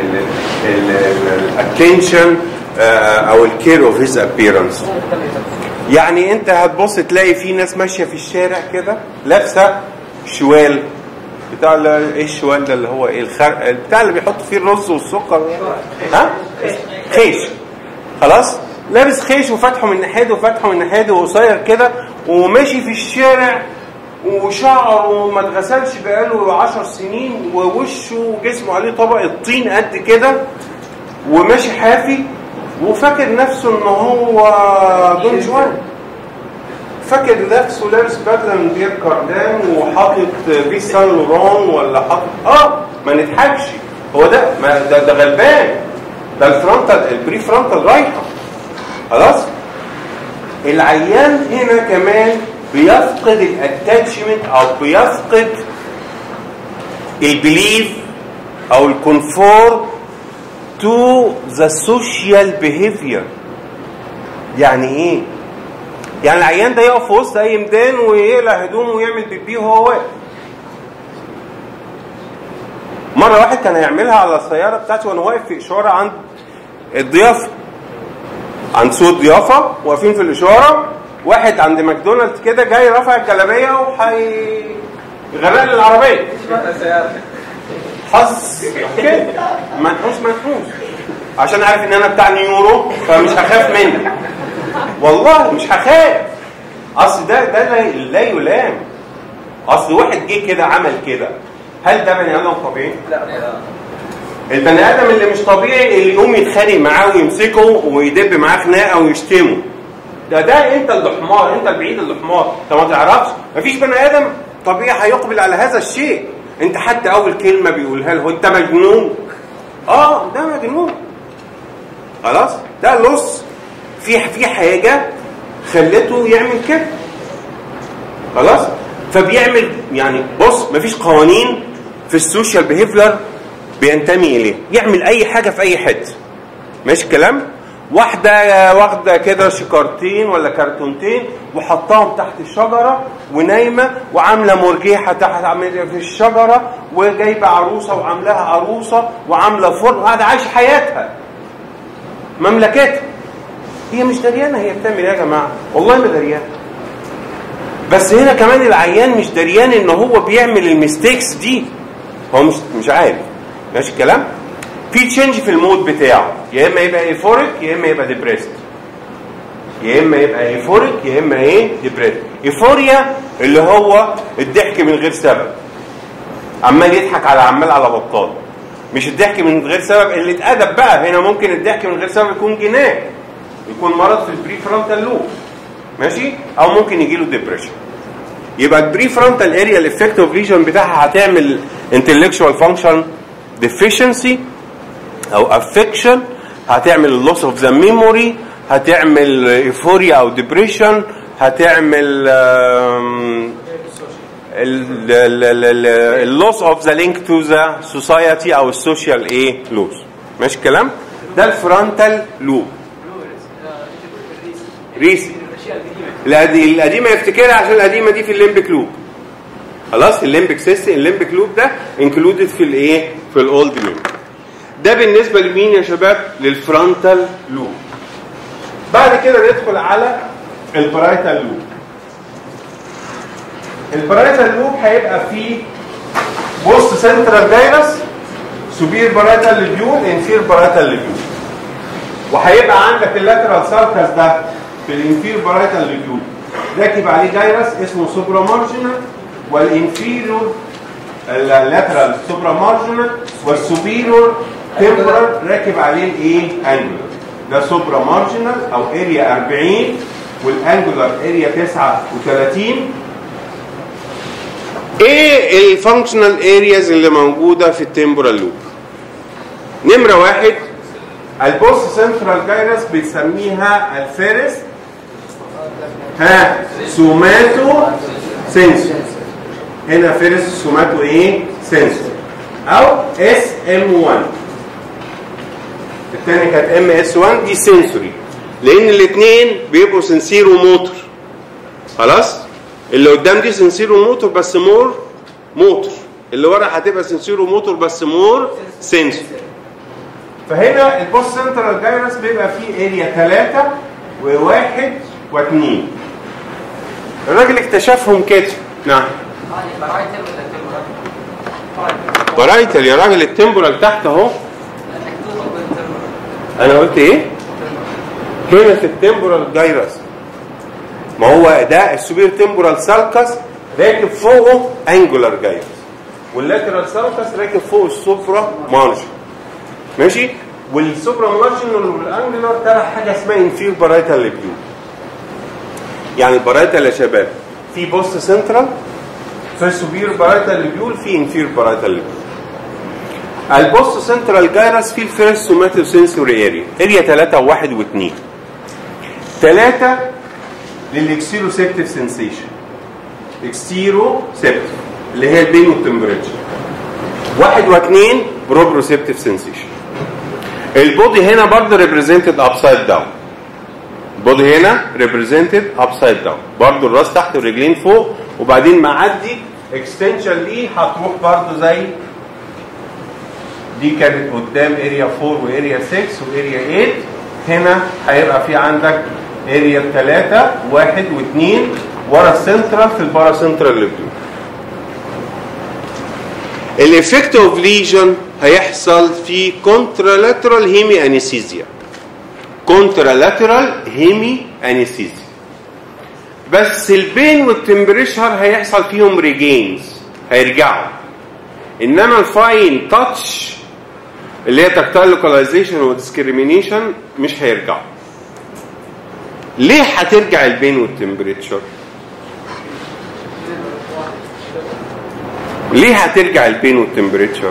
الاتنشن او الكير اوف هيز ابييرنس يعني انت هتبص تلاقي في ناس ماشيه في الشارع كده لابسه شوال بتاع ال- ايه الشوال ده اللي هو ايه الخرق بتاع اللي بيحط فيه الرز والسكر ها خيش خلاص لابس خيش وفتحه من ناحيته وفتحه من ناحيته وقصير كده وماشي في الشارع وشعره ما اتغسلش بقاله عشر سنين ووشه وجسمه عليه طبقة طين قد كده وماشي حافي وفاكر نفسه ان هو دون جوان فاكر نفسه لابس بدله من بير كاردان وحاطط في سان لوران ولا حاطط اه ما نضحكش هو ده ما ده, ده غلبان ده الفرونتال البري فرونتال رايحه خلاص العيان هنا كمان بيفقد الاتاتشمنت او بيفقد البليف او الكونفور تو ذا سوشيال بيهيفير يعني ايه يعني العيان ده يقف في وسط اي ميدان ويقلع هدومه ويعمل بيبي وهو واقف مره واحد كان هيعملها على السياره بتاعتي وانا واقف في اشاره عند الضيافه عند سوق ضيافه واقفين في الاشاره واحد عند ماكدونالدز كده جاي رافع الجلابيه وحي يغرق لي العربيه حظ كده منحوس منحوس عشان عارف ان انا بتاع نيورو فمش هخاف منك والله مش هخاف اصل ده ده لا, لا يلام اصل واحد جه كده عمل كده هل ده بني ادم طبيعي؟ البني ادم اللي مش طبيعي اللي يقوم يتخانق معاه ويمسكه ويدب معاه خناقه ويشتمه ده ده انت اللي حمار انت البعيد اللي حمار انت ما تعرفش مفيش بني ادم طبيعي هيقبل على هذا الشيء انت حتى اول كلمه بيقولها له انت مجنون اه ده مجنون خلاص ده لص في في حاجه خلته يعمل كده خلاص فبيعمل يعني بص مفيش قوانين في السوشيال بيهيفير بينتمي اليه يعمل اي حاجه في اي حته ماشي الكلام واحده واخده كده شكارتين ولا كرتونتين وحطاهم تحت الشجره ونايمه وعامله مرجيحه تحت عاملة في الشجره وجايبه عروسه وعاملاها عروسه وعامله فرن وقاعده عايشه حياتها مملكتها هي مش دريانه هي بتعمل ايه يا جماعه والله ما دريانه بس هنا كمان العيان مش دريان ان هو بيعمل الميستيكس دي هو مش مش عارف ماشي الكلام في تشينج في المود بتاعه يا اما يبقى ايفوريك يا اما يبقى ديبريست يا اما يبقى ايفوريك يا اما ايه ديبريست ايفوريا اللي هو الضحك من غير سبب عمال يضحك على عمال على بطال مش الضحك من غير سبب اللي اتأدب بقى هنا ممكن الضحك من غير سبب يكون جنان يكون مرض في البري فرونتال لوب ماشي او ممكن يجي له ديبريشن يبقى البري فرونتال اريا الافكتيف ريجن بتاعها هتعمل intellectual function deficiency او affection هتعمل اللوس اوف ذا ميموري هتعمل ايفوريا او ديبريشن هتعمل اللوس اوف ذا لينك تو ذا سوسايتي او السوشيال ايه لوس ماشي الكلام ده الفرونتال لوب ريسي القدي- القديمه يفتكرها عشان القديمه دي في الليمبك لوب خلاص الليمبك سيستم الليمبك لوب ده انكلودد في الايه في الاولد ميموري ده بالنسبه لمين يا شباب للفرونتال لوب بعد كده ندخل على البرايتال لوب البرايتال لوب هيبقى فيه بوست سنترال جايرس سوبير برايتال ليبيول انفير برايتال ليبيول وهيبقى عندك اللاترال ساركس ده في الانفير برايتال ليبيول راكب عليه جايرس اسمه سوبرا مارجنال والانفيرور اللاترال سوبرا مارجنال والسوبيرور تمبرال راكب عليه الايه انجولار ده سوبرا مارجنال او اريا 40 والانجولار اريا 39 ايه الفانكشنال ارياز اللي موجوده في التمبرال لوب نمره واحد البوست سنترال جايرس بنسميها الفيرست ها سوماتو سنسور هنا فيرست سوماتو ايه سنسور او اس ام 1 الثانيه كانت ام اس 1 دي سنسوري لان الاثنين بيبقوا سنسيرو موتور خلاص اللي قدام دي سنسيرو موتور بس مور موتور اللي ورا هتبقى سنسيرو موتور بس مور سنسور فهنا البوست سنترال جايرس بيبقى فيه اريا 3 وواحد واثنين الراجل اكتشفهم كده نعم برايتل ولا تمبرال؟ برايتل يا راجل التمبورال تحت اهو مكتوبه بالتمبرال انا قلت ايه هنا في التمبورال جايرس ما هو ده السوبير تمبورال سالكس راكب فوقه انجولار جايرس واللاترال سالكس راكب فوق السوبرا مارجن ماشي والسوبرا مارجن والانجولار تبع حاجه اسمها انفير بارايتال ليبيول يعني البارايتال يا شباب في بوست سنترال في سوبير بارايتال ليبيول في انفير بارايتال ليبيول البوست سنترال جايرس في الفيرست سوماتو سنسوري اريا اريا 3 و1 و2 3 للاكسيرو سيبتيف سنسيشن اكستيرو سيبتيف اللي هي البين والتمبريتشر واحد واثنين بروبروسيبتيف سنسيشن البودي هنا برضه ريبريزنتد ابسايد داون البودي هنا ريبريزنتد ابسايد داون برضه الراس تحت والرجلين فوق وبعدين معدي اكستنشن ليه هتروح برضه زي دي كانت قدام اريا 4 واريا 6 واريا 8 هنا هيبقى في عندك اريا 3 1 و2 ورا السنترال في البارا سنترال ليبيول الافكت اوف ليجن هيحصل في كونترالاترال هيمي انستيزيا كونترالاترال هيمي انستيزيا بس البين والتمبريشر هيحصل فيهم ريجينز هيرجعوا انما الفاين تاتش اللي هي تكتايل لوكاليزيشن وديسكريميشن مش هيرجعوا ليه هترجع البين والتمبريتشر ليه هترجع البين والتمبريتشر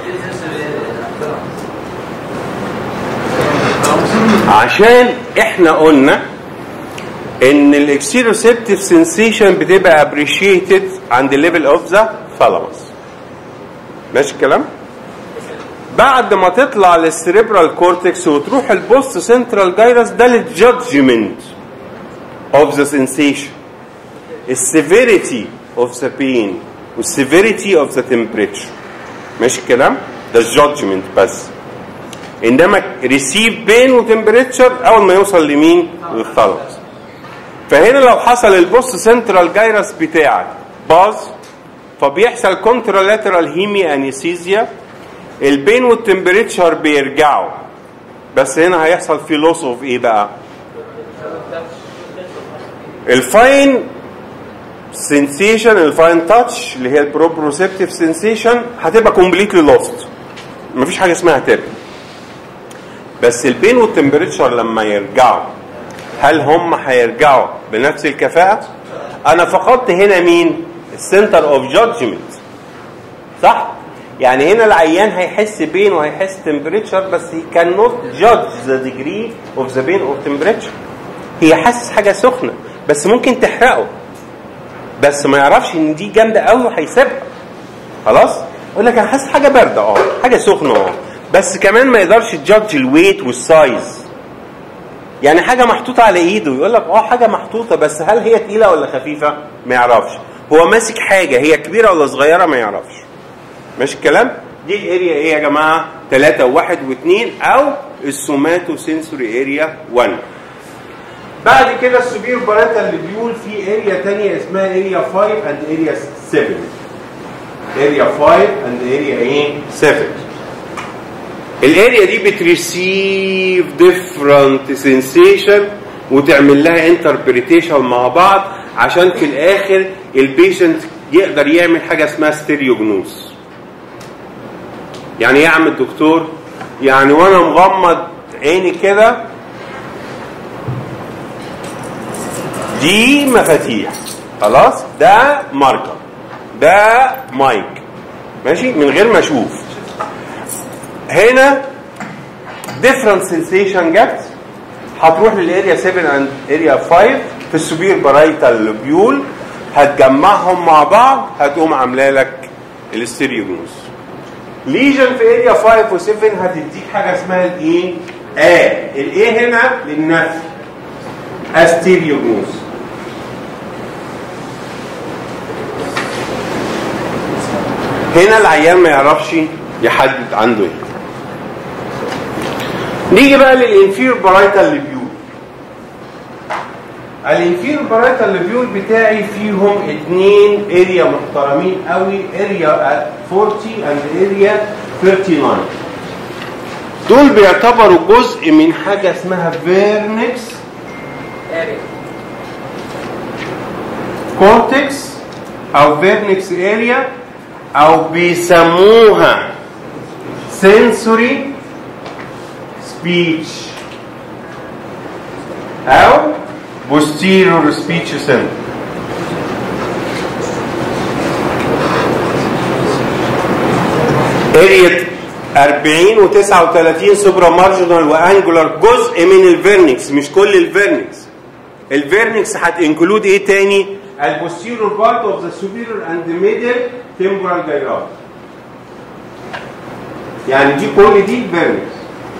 عشان احنا قلنا ان الاكسيروسيبتيف سنسيشن بتبقى ابريشيتد عند الليفل اوف ذا ثالاموس ماشي الكلام بعد ما تطلع للسريبرال كورتكس وتروح البوست سنترال جايرس ده للجادجمنت اوف ذا سنسيشن السيفيريتي اوف ذا بين والسيفيريتي اوف ذا تمبريتشر ماشي الكلام ده الجادجمنت بس انما ريسيف بين وتمبريتشر اول ما يوصل لمين للثالاموس فهنا لو حصل البوست سنترال جايرس بتاعك باظ فبيحصل كونترالاترال هيمي انستيزيا البين والتمبريتشر بيرجعوا بس هنا هيحصل في لوس اوف ايه بقى الفاين سنسيشن الفاين تاتش اللي هي البروبروسيبتيف سنسيشن هتبقى كومبليتلي لوست مفيش حاجه اسمها ترجع بس البين والتمبريتشر لما يرجعوا هل هم هيرجعوا بنفس الكفاءه انا فقدت هنا مين السنتر اوف جادجمنت صح يعني هنا العيان هيحس بين وهيحس تمبريتشر بس he cannot judge the degree of the pain or temperature هي حاسس حاجه سخنه بس ممكن تحرقه بس ما يعرفش ان دي جامده قوي وهيسيبها خلاص يقول لك انا حاسس حاجه بارده اه حاجه سخنه اه بس كمان ما يقدرش يجادج الويت والسايز يعني حاجه محطوطه على ايده يقول لك اه حاجه محطوطه بس هل هي تقيله ولا خفيفه ما يعرفش هو ماسك حاجه هي كبيره ولا صغيره ما يعرفش ماشي الكلام دي الاريا ايه يا جماعه 3 و1 و2 او السوماتو سنسوري اريا 1 بعد كده السوبير باريتال ليبيول في اريا تانية اسمها اريا 5 اند اريا 7 اريا 5 اند اريا ايه 7 الاريا دي بتريسيف ديفرنت سensation وتعمل لها انتربريتيشن مع بعض عشان في الاخر البيشنت يقدر يعمل حاجه اسمها ستيريوجنوز يعني ايه يا عم الدكتور يعني وانا مغمض عيني كده دي مفاتيح خلاص ده ماركر ده مايك ماشي من غير ما اشوف هنا different sensation جت هتروح للاريا 7 اند اريا 5 في السوبير بارايتال لوبيول هتجمعهم مع بعض هتقوم عامله لك الاستيريوجنوز ليجن في اريا 5 و7 هتديك حاجه اسمها الايه؟ ا الايه هنا للنفي استيريوجنوز هنا العيان ما يعرفش يحدد عنده ايه نيجي بقى للانفير بارايتال ليبيول الانفير بارايتال ليبيول بتاعي فيهم اتنين اريا محترمين قوي اريا 40 اند اريا 39 دول بيعتبروا جزء من حاجه اسمها فيرنكس اريا كورتكس او فيرنكس اريا او بيسموها sensory speech او posterior speech center اريا 40 و39 سوبرا مارجنال وانجولار جزء من الفيرنكس مش كل الفيرنكس الفيرنكس هتنكلود ايه تاني البوستيرور بارت اوف ذا سوبيريور اند ميدل تمبورال جايرات يعني دي كل دي فيرنكس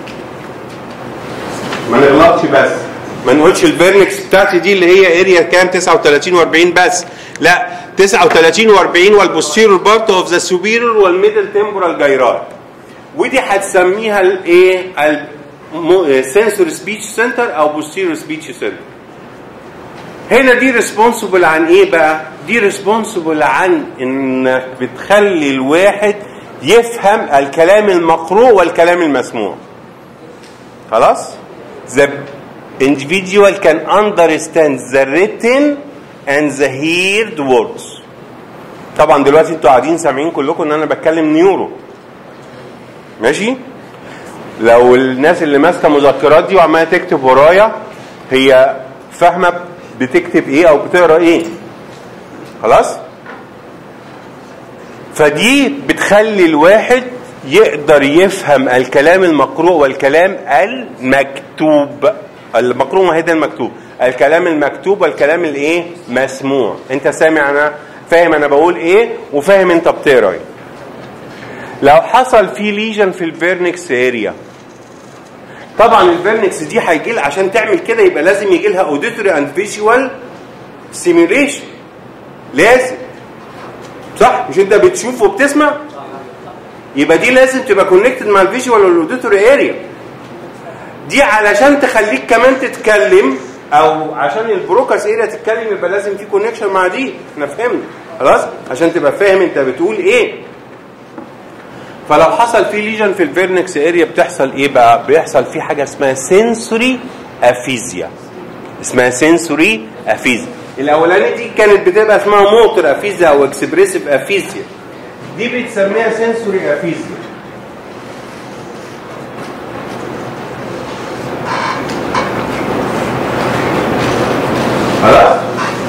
ما نغلطش بس ما نقولش الفيرنكس بتاعتي دي اللي هي اريا كام 39 و40 بس لا 39 و40 والبوستيرور بارت اوف ذا سوبيريور والميدل تمبورال جايرات ودي هتسميها الايه السنسور سبيتش سنتر او بوستيرور سبيتش سنتر هنا دي ريسبونسبل عن ايه بقى دي ريسبونسبل عن انك بتخلي الواحد يفهم الكلام المقروء والكلام المسموع خلاص the individual can understand the written and the heard words طبعا دلوقتي انتوا قاعدين سامعين كلكم ان انا بتكلم نيورو ماشي لو الناس اللي ماسكه مذكرات دي وعماله تكتب ورايا هي فاهمه بتكتب ايه او بتقرا ايه خلاص فدي بتخلي الواحد يقدر يفهم الكلام المقروء والكلام المكتوب المقروء ما هي ده المكتوب الكلام المكتوب والكلام الايه مسموع انت سامع انا فاهم انا بقول ايه وفاهم انت بتقرا ايه لو حصل في ليجن في الفيرنكس اريا طبعا الفيرنكس دي هيجي لها عشان تعمل كده يبقى لازم يجي لها اوديتوري اند فيجوال سيميوليشن لازم صح مش انت بتشوف وبتسمع يبقى دي لازم تبقى كونكتد مع الفيجوال والاوديتوري اريا دي علشان تخليك كمان تتكلم او عشان البروكاس اريا تتكلم يبقى لازم في كونكشن مع دي احنا فهمنا خلاص عشان تبقى فاهم انت بتقول ايه فلو حصل في ليجن في الفيرنكس اريا بتحصل ايه بقى بيحصل في حاجه اسمها سنسوري افيزيا اسمها سنسوري افيزيا الاولانيه دي كانت بتبقى اسمها موتور افيزيا او اكسبريسيف افيزيا دي بتسميها سنسوري افيزيا خلاص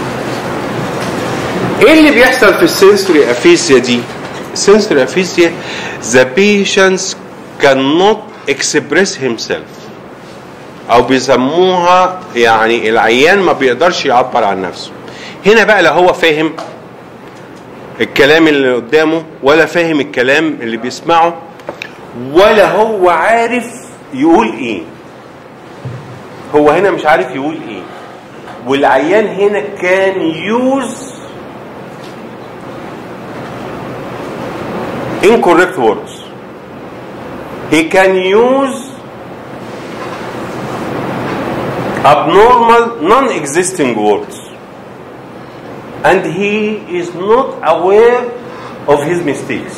ايه اللي بيحصل في السنسوري افيزيا دي السنسوري افيزيا the patient cannot express himself او بيسموها يعني العيان ما بيقدرش يعبر عن نفسه هنا بقى لا هو فاهم الكلام اللي قدامه ولا فاهم الكلام اللي بيسمعه ولا هو عارف يقول ايه هو هنا مش عارف يقول ايه والعيان هنا كان يوز incorrect words he can use abnormal non-existing words and he is not aware of his mistakes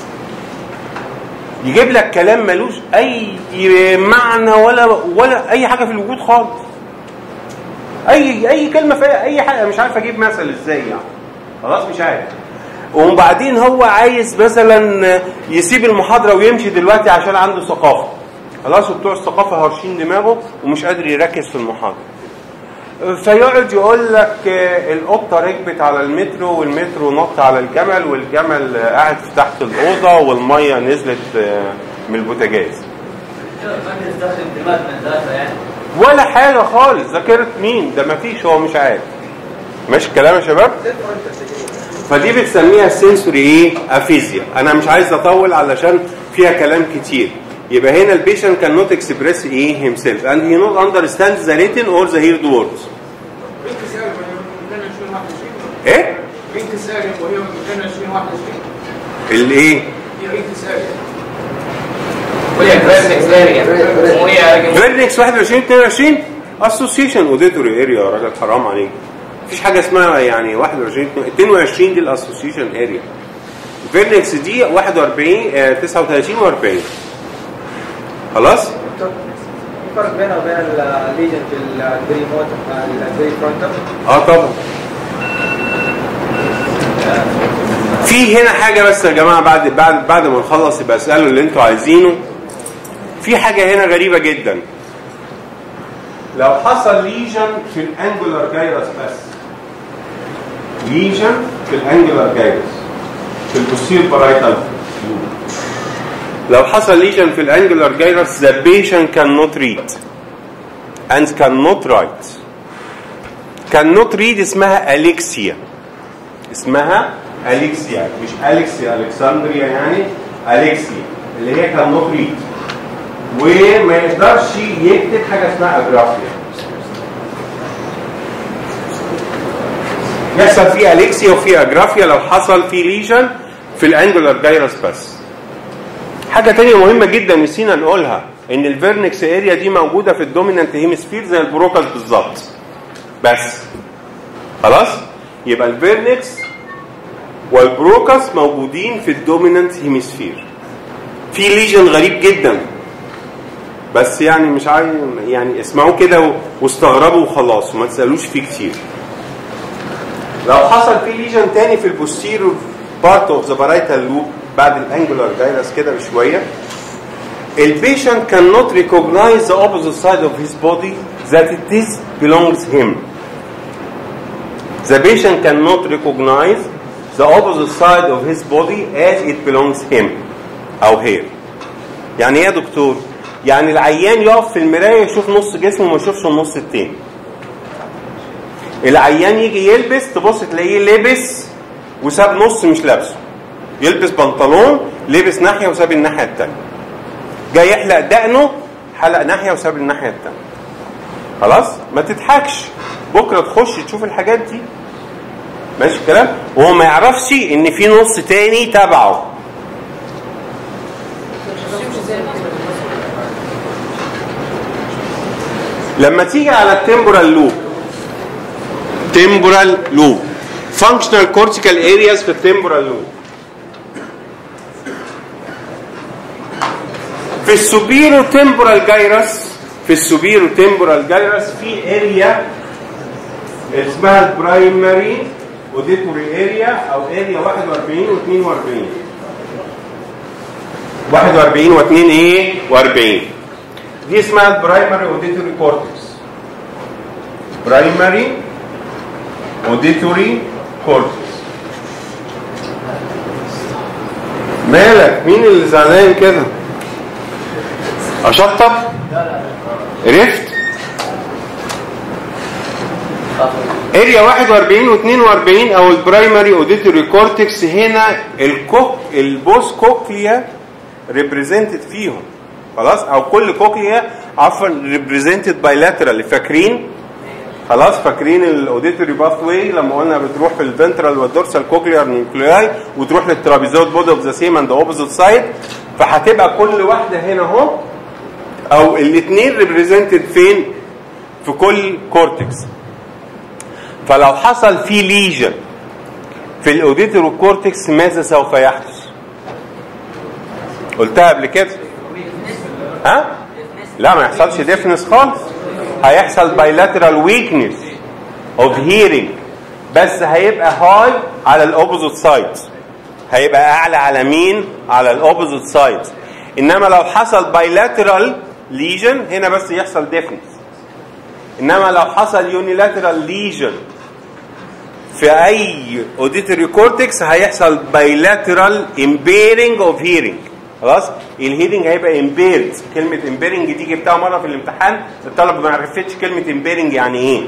يجيب لك كلام ملوش اي معنى ولا ولا اي حاجه في الوجود خالص اي اي كلمه فيها اي حاجه مش عارف اجيب مثل ازاي يعني خلاص مش عارف وبعدين هو عايز مثلا يسيب المحاضره ويمشي دلوقتي عشان عنده ثقافه خلاص وبتوع الثقافه هارشين دماغه ومش قادر يركز في المحاضره فيقعد يقول لك آه، القطه ركبت على المترو والمترو نط على الجمل والجمل آه، قاعد في تحت الاوضه والميه نزلت آه، من البوتاجاز ما تستخدم دماغ من ذاتها يعني ولا حاجه خالص ذاكره مين ده مفيش هو مش عارف ماشي الكلام يا شباب فدي بتسميها السنسوري ايه افيزيا انا مش عايز اطول علشان فيها كلام كتير يبقى هنا البيشنت كان نوت اكسبريس ايه himself and he not understand the written or the heard words بنت سالم وهي من 22 21 ايه بنت سالم وهي من 22 21 الايه هي بنت سالم وهي فيرنكس اريا وهي فيرنكس 21 22 اسوسيشن اوديتوري اريا يا راجل حرام عليك مفيش حاجه اسمها يعني 21 22 دي الاسوسيشن اريا فيرنكس دي 41 آه، 39 و40 خلاص الفرق بينه وبين الليجن في البري موتر البري فرونتال اه طبعا في هنا حاجه بس يا جماعه بعد بعد بعد ما نخلص يبقى اسالوا اللي انتوا عايزينه في حاجه هنا غريبه جدا لو حصل ليجن في الانجولار جايرس بس ليجن في الانجولار جايرس في البوستير بارايتال لو حصل ليجن في الانجولار جايرس the patient cannot read and cannot write cannot read اسمها اليكسيا اسمها اليكسيا مش اليكسيا الكسندريا يعني اليكسيا اللي هي cannot read وما يقدرش يكتب حاجه اسمها اجرافيا يحصل فيه اليكسيا وفيه اجرافيا لو حصل فيه ليجن في الانجولار جايرس بس حاجه تانية مهمه جدا نسينا نقولها ان الفيرنكس اريا دي موجوده في الدومينانت هيمسفير زي البروكاس بالظبط بس خلاص يبقى الفيرنكس والبروكاس موجودين في الدومينانت هيمسفير في ليجن غريب جدا بس يعني مش عايز يعني اسمعوه كده و- واستغربوا وخلاص وما تسالوش فيه كتير لو حصل في ليجن تاني في البوستيرور بارت اوف ذا بارايتال لوب بعد الانجولار جايرس كده بشويه البيشنت cannot recognize the opposite side of his body that it is belongs him. The patient cannot recognize the opposite side of his body as it belongs him أو here. يعني ايه يا دكتور؟ يعني العيان يقف في المراية يشوف نص جسمه وما يشوفش النص التاني. العيان يجي يلبس تبص تلاقيه لبس وساب نص مش لابسه. يلبس بنطلون لبس ناحية وساب الناحية التانية. جاي يحلق دقنه حلق ناحيه وساب الناحيه التانيه خلاص ما تضحكش بكره تخش تشوف الحاجات دي ماشي الكلام وهو ما يعرفش ان في نص تاني تبعه لما تيجي على التمبورال لوب تمبورال لوب فانكشنال كورتيكال ارياز في التمبورال لوب في السوبيرو تمبورال جايرس في السوبيرو تمبورال جايرس في اريا اسمها البرايمري اوديتوري اريا او اريا 41 و 42 41 و 2 ايه و40 دي اسمها البرايمري اوديتوري كورتكس برايمري اوديتوري كورتكس مالك مين اللي زعلان كده اشطب عرفت اريا 41 و 42 او البرايمري اوديتوري كورتكس هنا الكوك البوس كوكليا ريبريزنتد فيهم خلاص او كل كوكليا عفوا ريبريزنتد بايلاترال فاكرين خلاص فاكرين الاوديتوري باث واي لما قلنا بتروح في الفنترال والدورسال كوكليار نيوكلياي وتروح للترابيزوت بودي اوف ذا سيم اند اوبوزيت سايد فهتبقى كل واحده هنا اهو او الاثنين ريبريزنتد فين في كل كورتكس فلو حصل في ليجن في الاوديتور كورتكس ماذا سوف يحدث قلتها قبل كده ها لا ما يحصلش ديفنس خالص هيحصل bilateral weakness of hearing بس هيبقى هاي على الاوبوزيت سايد هيبقى اعلى على مين على الاوبوزيت سايد انما لو حصل bilateral lesion هنا بس يحصل deafness انما لو حصل unilateral lesion في اي auditory cortex هيحصل bilateral impairing of hearing خلاص الهيرنج هيبقى impaired كلمه impairing دي جبتها مره في الامتحان الطلبه ما عرفتش كلمه impairing يعني ايه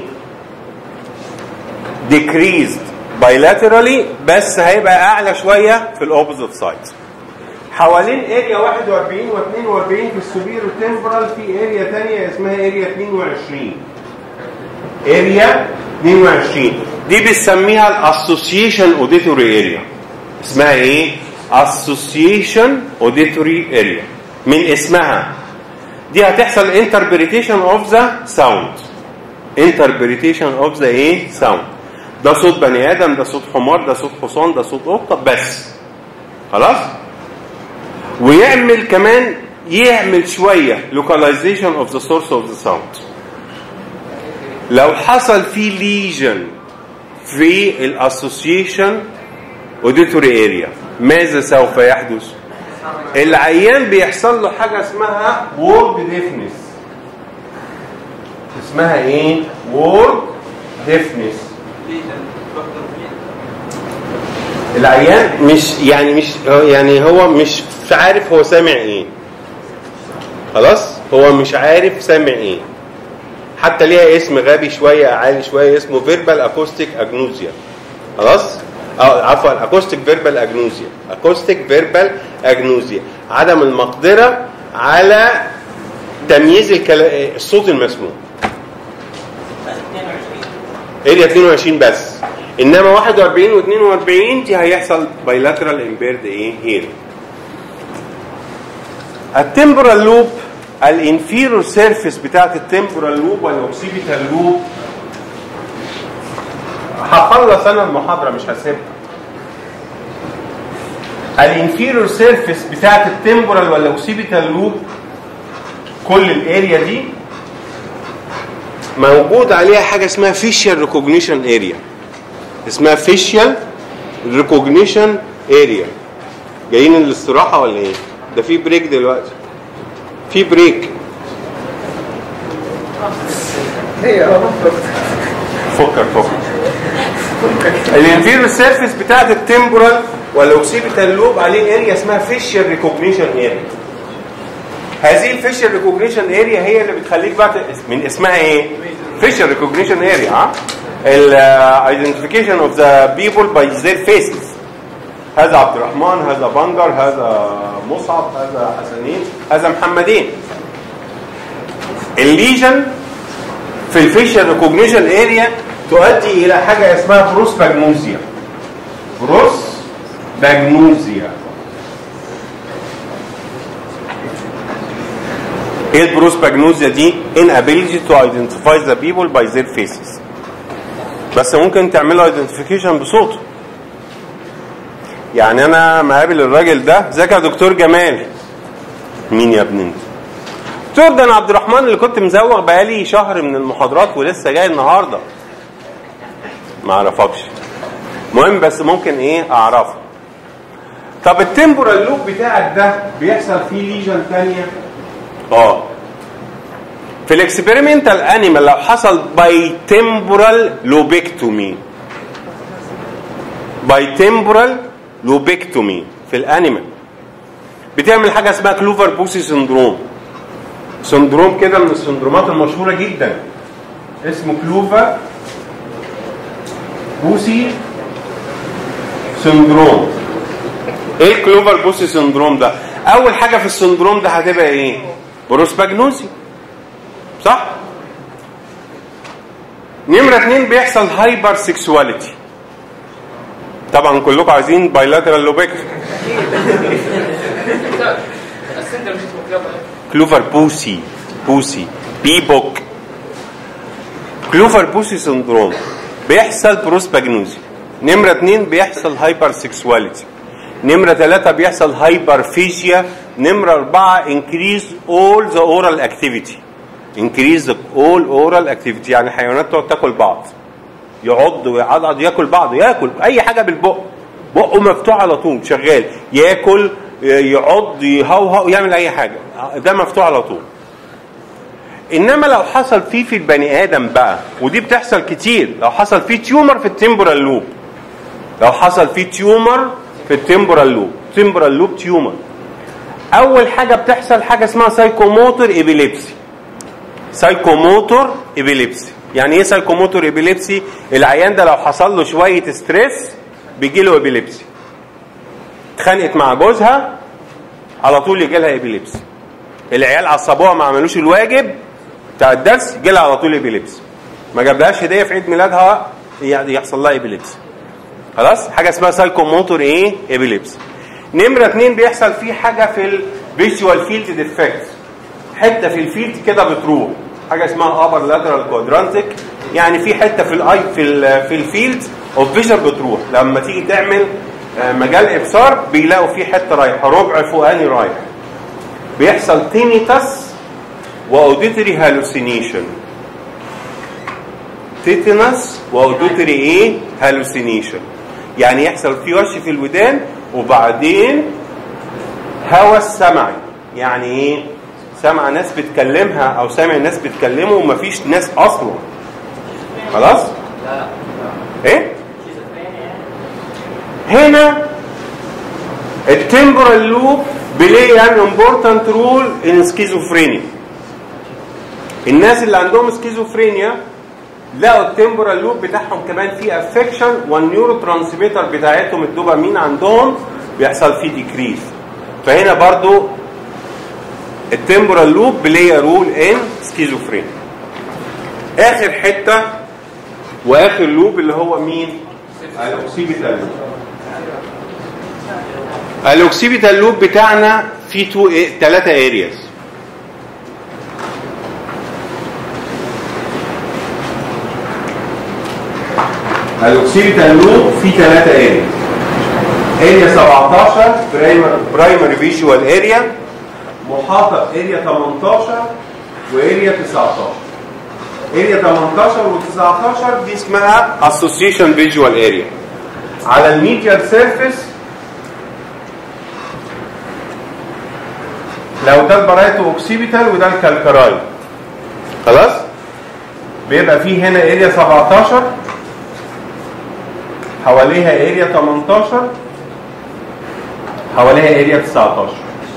decreased bilaterally بس هيبقى اعلى شويه في الاوبوزيت سايد حوالين اريا 41 و42 في السوبيرو تمبرال في اريا ثانيه اسمها اريا 22 اريا 22 دي بنسميها الاسوسيشن اوديتوري اريا اسمها ايه اسوسيشن اوديتوري اريا من اسمها دي هتحصل انتربريتيشن اوف ذا ساوند انتربريتيشن اوف ذا ايه ساوند ده صوت بني ادم ده صوت حمار ده صوت حصان ده صوت قطه بس خلاص ويعمل كمان يعمل شويه لوكاليزيشن اوف ذا سورس اوف ذا ساوند لو حصل في ليجن في الاسوسيشن اوديتوري اريا ماذا سوف يحدث العيان بيحصل له حاجه اسمها وورد ديفنس اسمها ايه وورد ديفنس العيان مش يعني مش يعني هو مش عارف هو سامع ايه خلاص هو مش عارف سامع ايه حتى ليها اسم غبي شويه عالي شويه اسمه فيربال اكوستيك اجنوزيا خلاص اه عفوا اكوستيك فيربال اجنوزيا اكوستيك فيربال اجنوزيا عدم المقدره على تمييز الكلا... الصوت المسموع اريا 22 بس انما 41 و42 دي هيحصل بايلاترال امبيرد ايه هيرنج التمبرال لوب الانفيرور سيرفيس بتاعت التمبرال لوب والاوكسيبيتال لوب هخلص انا المحاضره مش هسيبها الانفيرور سيرفيس بتاعت التمبرال والاوكسيبيتال لوب كل الاريا دي موجود عليها حاجه اسمها فيشيال ريكوجنيشن اريا اسمها فيشيال ريكوجنيشن اريا جايين الاستراحه ولا ايه ده في بريك دلوقتي في بريك هي فكر فكر الانفيرور سيرفيس بتاعت التمبورال والاوكسيبيتال لوب عليه اريا اسمها فيشيال ريكوجنيشن اريا هذه الفيشيال ريكوجنيشن اريا هي اللي بتخليك بقى ت- من اسمها ايه فيشيال ريكوجنيشن اريا ها الايدنتيفيكيشن اوف ذا بيبل باي their faces هذا عبد الرحمن هذا بنجر هذا مصعب هذا حسنين هذا محمدين الليجن في الفيشال ريكوجنيشن اريا تؤدي الى حاجه اسمها بروس باجنوزيا بروس باجنوزيا ايه البروس باجنوزيا دي inability to identify the people by their faces بس ممكن تعملوا identification بصوته يعني انا مقابل الراجل ده ازيك يا دكتور جمال مين يا ابني انت دكتور ده انا عبد الرحمن اللي كنت مزوغ بقالي شهر من المحاضرات ولسه جاي النهارده ما اعرفكش مهم بس ممكن ايه اعرفه طب التمبورال لوب بتاعك ده بيحصل فيه ليجن تانية اه في الاكسبيرمنتال انيمال لو حصل باي تمبورال لوبيكتومي باي تمبورال لوبيكتومي في الانيمال بتعمل حاجه اسمها كلوفر بوسي سندروم سندروم كده من السندرومات المشهوره جدا اسمه كلوفر بوسي سندروم ايه الكلوفر بوسي سندروم ده اول حاجه في السندروم ده هتبقى ايه بروسباجنوزي صح نمرة اتنين بيحصل هايبر سيكسواليتي طبعا كلكم عايزين بايلاترال لوبيكتومي السنتر مش اسمه كلاب كلوفر بوسي بوسي بيبوك كلوفر بوسي سندروم بيحصل بروسباجنوزي نمرة اتنين بيحصل هايبر سيكسواليتي نمرة ثلاثة بيحصل هايبر فيشيا نمرة أربعة increase all the oral activity increase all oral activity يعني حيوانات تقعد تاكل بعض يعض ويعض ياكل بعض ياكل اي حاجه بالبق بقه مفتوح على طول شغال ياكل يعض يهوهو يعمل اي حاجه ده مفتوح على طول انما لو حصل فيه في البني ادم بقى ودي بتحصل كتير لو حصل فيه تيومر في التمبرال لوب لو حصل فيه تيومر في التمبرال لوب تمبرال لوب تيومر اول حاجه بتحصل حاجه اسمها سايكوموتور ايبيليبسي سايكوموتور ايبيليبسي يعني ايه سايكوموتور ايبيليبسي العيان ده لو حصل له شويه ستريس بيجي له ايبيليبسي اتخانقت مع جوزها على طول يجي لها ايبيليبسي العيال عصبوها ما عملوش الواجب بتاع الدرس يجي لها على طول ايبيليبسي ما جابلهاش هديه في عيد ميلادها يحصل لها ايبيليبسي خلاص حاجه اسمها سايكوموتور ايه ايبيليبسي نمره اتنين بيحصل فيه حاجه في الفيجوال فيلد ديفكت حته في الفيلد كده بتروح حاجه اسمها ابر لاترال كوادرانتك يعني في حته في الاي في ال في الفيلد اوف فيجن بتروح لما تيجي تعمل آه، مجال ابصار بيلاقوا في حته رايحه ربع فوقاني رايح بيحصل تينيتس واوديتري هالوسينيشن تيتنس واوديتري ايه هالوسينيشن يعني يحصل في وش في الودان وبعدين هوس سمعي يعني ايه سمع ناس بتكلمها او سامع ناس بتكلمه ومفيش ناس اصلا خلاص ايه هنا التمبرال لوب بلاي ان امبورتنت رول ان سكيزوفرينيا الناس اللي عندهم سكيزوفرينيا لقوا التمبرال لوب بتاعهم كمان فيه افكشن والنيورو ترانسميتر بتاعتهم الدوبامين عندهم بيحصل فيه ديكريز فهنا برضو التمبرال لوب بلاي رول ان سكيزوفرينيا اخر حته واخر لوب اللي هو مين الاوكسيبيتال لوب الاوكسيبيتال لوب بتاعنا فيه تو ثلاثه ارياز الاوكسيبيتال لوب فيه ثلاثه ارياز اريا 17 برايمري فيجوال اريا محاطه اريا 18 واريا 19 اريا 18 و19 دي اسمها اسوسيشن فيجوال اريا على الميديال سيرفيس لو ده البرايتو اوكسيبيتال وده الكالكراي خلاص بيبقى فيه هنا اريا 17 حواليها اريا 18 حواليها اريا 19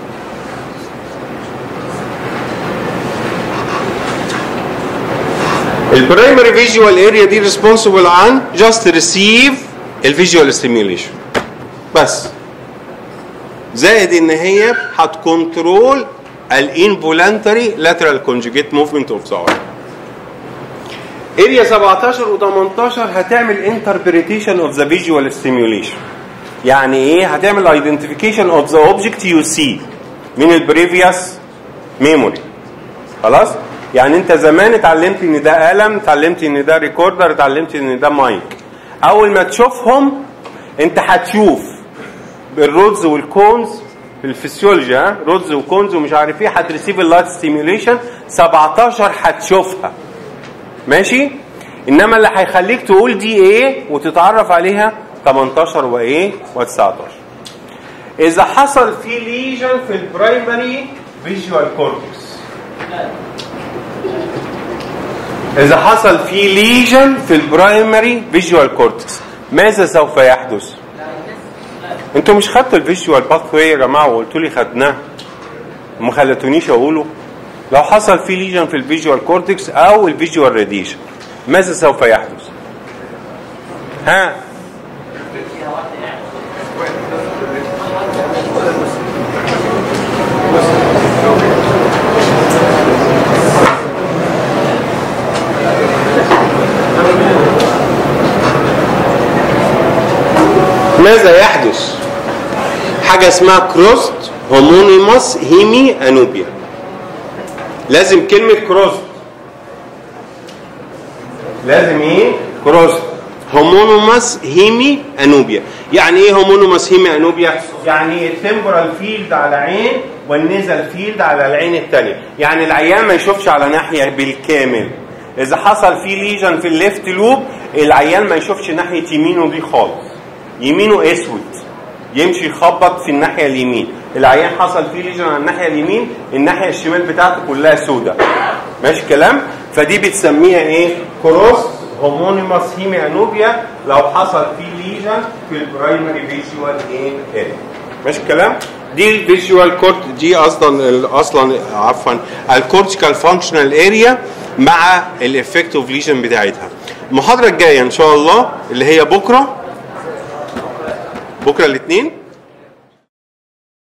البرايمري فيجوال اريا دي ريسبونسبل عن جاست ريسيف الفيجوال ستيميوليشن بس زائد ان هي هتكنترول الانفولانتري لاترال كونجوجيت موفمنت اوف ذا اريا 17 و18 هتعمل انتربريتيشن اوف ذا فيجوال ستيميوليشن يعني ايه هتعمل ايدنتيفيكيشن اوف ذا اوبجكت يو سي من البريفيوس ميموري خلاص يعني انت زمان اتعلمت ان ده قلم اتعلمت ان ده ريكوردر اتعلمت ان ده مايك اول ما تشوفهم انت هتشوف الرودز والكونز في الفسيولوجي ها رودز وكونز ومش عارف ايه هتريسيف اللايت ستيميوليشن 17 هتشوفها ماشي انما اللي هيخليك تقول دي ايه وتتعرف عليها 18 وايه و19 اذا حصل في ليجن في البرايمري فيجوال كورتكس اذا حصل في ليجن في البرايمري فيجوال كورتكس ماذا سوف يحدث انتوا مش خدتوا الفيجوال باثوي يا جماعه وقلتوا لي خدناه وما خلتونيش اقوله لو حصل في ليجن في الفيجوال كورتكس او الفيجوال راديشن ماذا سوف يحدث ها ماذا يحدث حاجة اسمها كروست هومونيموس هيمي انوبيا لازم كلمة كروست لازم ايه كروس هومونوماس هيمي انوبيا يعني ايه هومونوماس هيمي انوبيا يعني التمبرال فيلد على عين والنيزل فيلد على العين الثانيه يعني العيان ما يشوفش على ناحيه بالكامل اذا حصل في ليجن في الليفت لوب العيان ما يشوفش ناحيه يمينه دي خالص يمينه اسود يمشي يخبط في الناحيه اليمين العيان حصل فيه ليجن على الناحيه اليمين الناحيه الشمال بتاعته كلها سودة ماشي الكلام فدي بتسميها ايه كروس هومونيماس هيمي انوبيا لو حصل فيه ليجن في البرايمري فيجوال ايه اريا ماشي الكلام دي الفيجوال كورت دي اصلا ال- اصلا عفوا الكورتيكال فانكشنال اريا مع الافكتيف ليجن بتاعتها المحاضره الجايه ان شاء الله اللي هي بكره بكره الاثنين